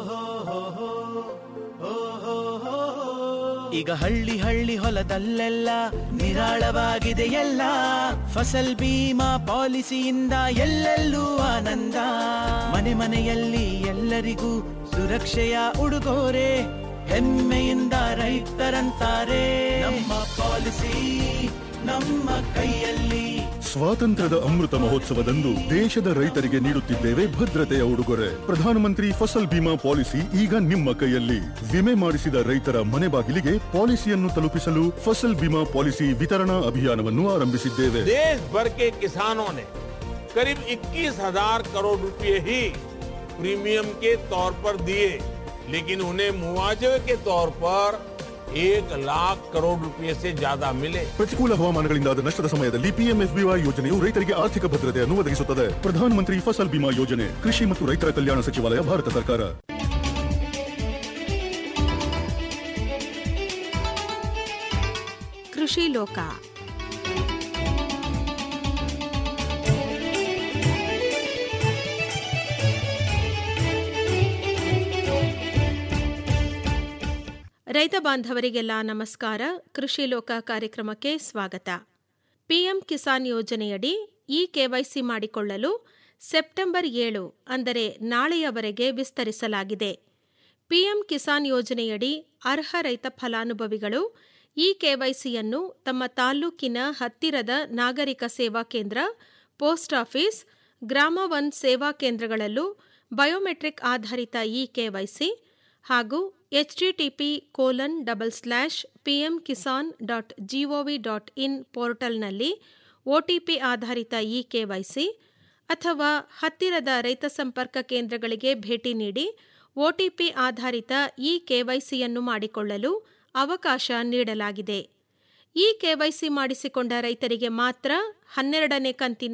ಈಗ ಹಳ್ಳಿ ಹಳ್ಳಿ ಹೊಲದಲ್ಲೆಲ್ಲ ನಿರಾಳವಾಗಿದೆ ಎಲ್ಲ ಫಸಲ್ ಬೀಮಾ ಪಾಲಿಸಿಯಿಂದ ಎಲ್ಲೆಲ್ಲೂ ಆನಂದ ಮನೆ ಮನೆಯಲ್ಲಿ ಎಲ್ಲರಿಗೂ ಸುರಕ್ಷೆಯ ಉಡುಗೊರೆ ಹೆಮ್ಮೆಯಿಂದ ರೈತರಂತಾರೆ ನಮ್ಮ ಪಾಲಿಸಿ ನಮ್ಮ ಕೈಯಲ್ಲಿ ಸ್ವಾತಂತ್ರ್ಯದ ಅಮೃತ ಮಹೋತ್ಸವದಂದು ದೇಶದ ರೈತರಿಗೆ ನೀಡುತ್ತಿದ್ದೇವೆ ಭದ್ರತೆಯ ಉಡುಗೊರೆ ಪ್ರಧಾನಮಂತ್ರಿ ಫಸಲ್ ಬಿಮಾ ಪಾಲಿಸಿ ಈಗ ನಿಮ್ಮ ಕೈಯಲ್ಲಿ ವಿಮೆ ಮಾಡಿಸಿದ ರೈತರ ಮನೆ ಬಾಗಿಲಿಗೆ ಪಾಲಿಸಿಯನ್ನು ತಲುಪಿಸಲು ಫಸಲ್ ಬಿಮಾ ಪಾಲಿಸಿ ವಿತರಣಾ ಅಭಿಯಾನವನ್ನು ಆರಂಭಿಸಿದ್ದೇವೆ देश भर के किसानों ने करीब 21,000 करोड़ रुपए ही प्रीमियम के तौर पर दिए लेकिन उन्हें मुआवजे के तौर पर एक लाख करोड़ रुपए से ज्यादा मिले ಪ್ರತಿಕೂಲ ಹವಾಮಾನಗಳಿಂದಾದ ನಷ್ಟದ ಸಮಯದಲ್ಲಿ ಪಿಎಂಎಫ್ಬಿವೈ ಯೋಜನೆಯು ರೈತರಿಗೆ ಆರ್ಥಿಕ ಭದ್ರತೆಯನ್ನು ಒದಗಿಸುತ್ತದೆ ಪ್ರಧಾನಮಂತ್ರಿ ಫಸಲ್ ಬಿಮಾ ಯೋಜನೆ ಕೃಷಿ ಮತ್ತು ರೈತರ ಕಲ್ಯಾಣ ಸಚಿವಾಲಯ ಭಾರತ ಸರ್ಕಾರ ಕೃಷಿ ಲೋಕ ರೈತ ಬಾಂಧವರಿಗೆಲ್ಲ ನಮಸ್ಕಾರ ಕೃಷಿ ಲೋಕ ಕಾರ್ಯಕ್ರಮಕ್ಕೆ ಸ್ವಾಗತ ಪಿಎಂ ಕಿಸಾನ್ ಯೋಜನೆಯಡಿ ಇ ಕೆವೈಸಿ ಮಾಡಿಕೊಳ್ಳಲು ಸೆಪ್ಟೆಂಬರ್ ಏಳು ಅಂದರೆ ನಾಳೆಯವರೆಗೆ ವಿಸ್ತರಿಸಲಾಗಿದೆ ಪಿಎಂ ಕಿಸಾನ್ ಯೋಜನೆಯಡಿ ಅರ್ಹ ರೈತ ಫಲಾನುಭವಿಗಳು ಇ ಕೆವೈಸಿಯನ್ನು ತಮ್ಮ ತಾಲ್ಲೂಕಿನ ಹತ್ತಿರದ ನಾಗರಿಕ ಸೇವಾ ಕೇಂದ್ರ ಪೋಸ್ಟ್ ಆಫೀಸ್ ಗ್ರಾಮ ಒನ್ ಸೇವಾ ಕೇಂದ್ರಗಳಲ್ಲೂ ಬಯೋಮೆಟ್ರಿಕ್ ಆಧಾರಿತ ಇ ಕೆವೈಸಿ ಹಾಗೂ HTTP colon double slash PM Kisan dot G O V dot in ಪೋರ್ಟಲ್ನಲ್ಲಿ ಒಟಿಪಿ ಆಧಾರಿತ ಇ ಕೆವೈಸಿ ಅಥವಾ ಹತ್ತಿರದ ರೈತ ಸಂಪರ್ಕ ಕೇಂದ್ರಗಳಿಗೆ ಭೇಟಿ ನೀಡಿ ಒಟಿಪಿ ಆಧಾರಿತ ಇ ಕೆವೈಸಿಯನ್ನು ಮಾಡಿಕೊಳ್ಳಲು ಅವಕಾಶ ನೀಡಲಾಗಿದೆ ಈ ಕೆವೈಸಿ ಮಾಡಿಸಿಕೊಂಡ ರೈತರಿಗೆ ಮಾತ್ರ ಹನ್ನೆರಡನೇ ಕಂತಿನ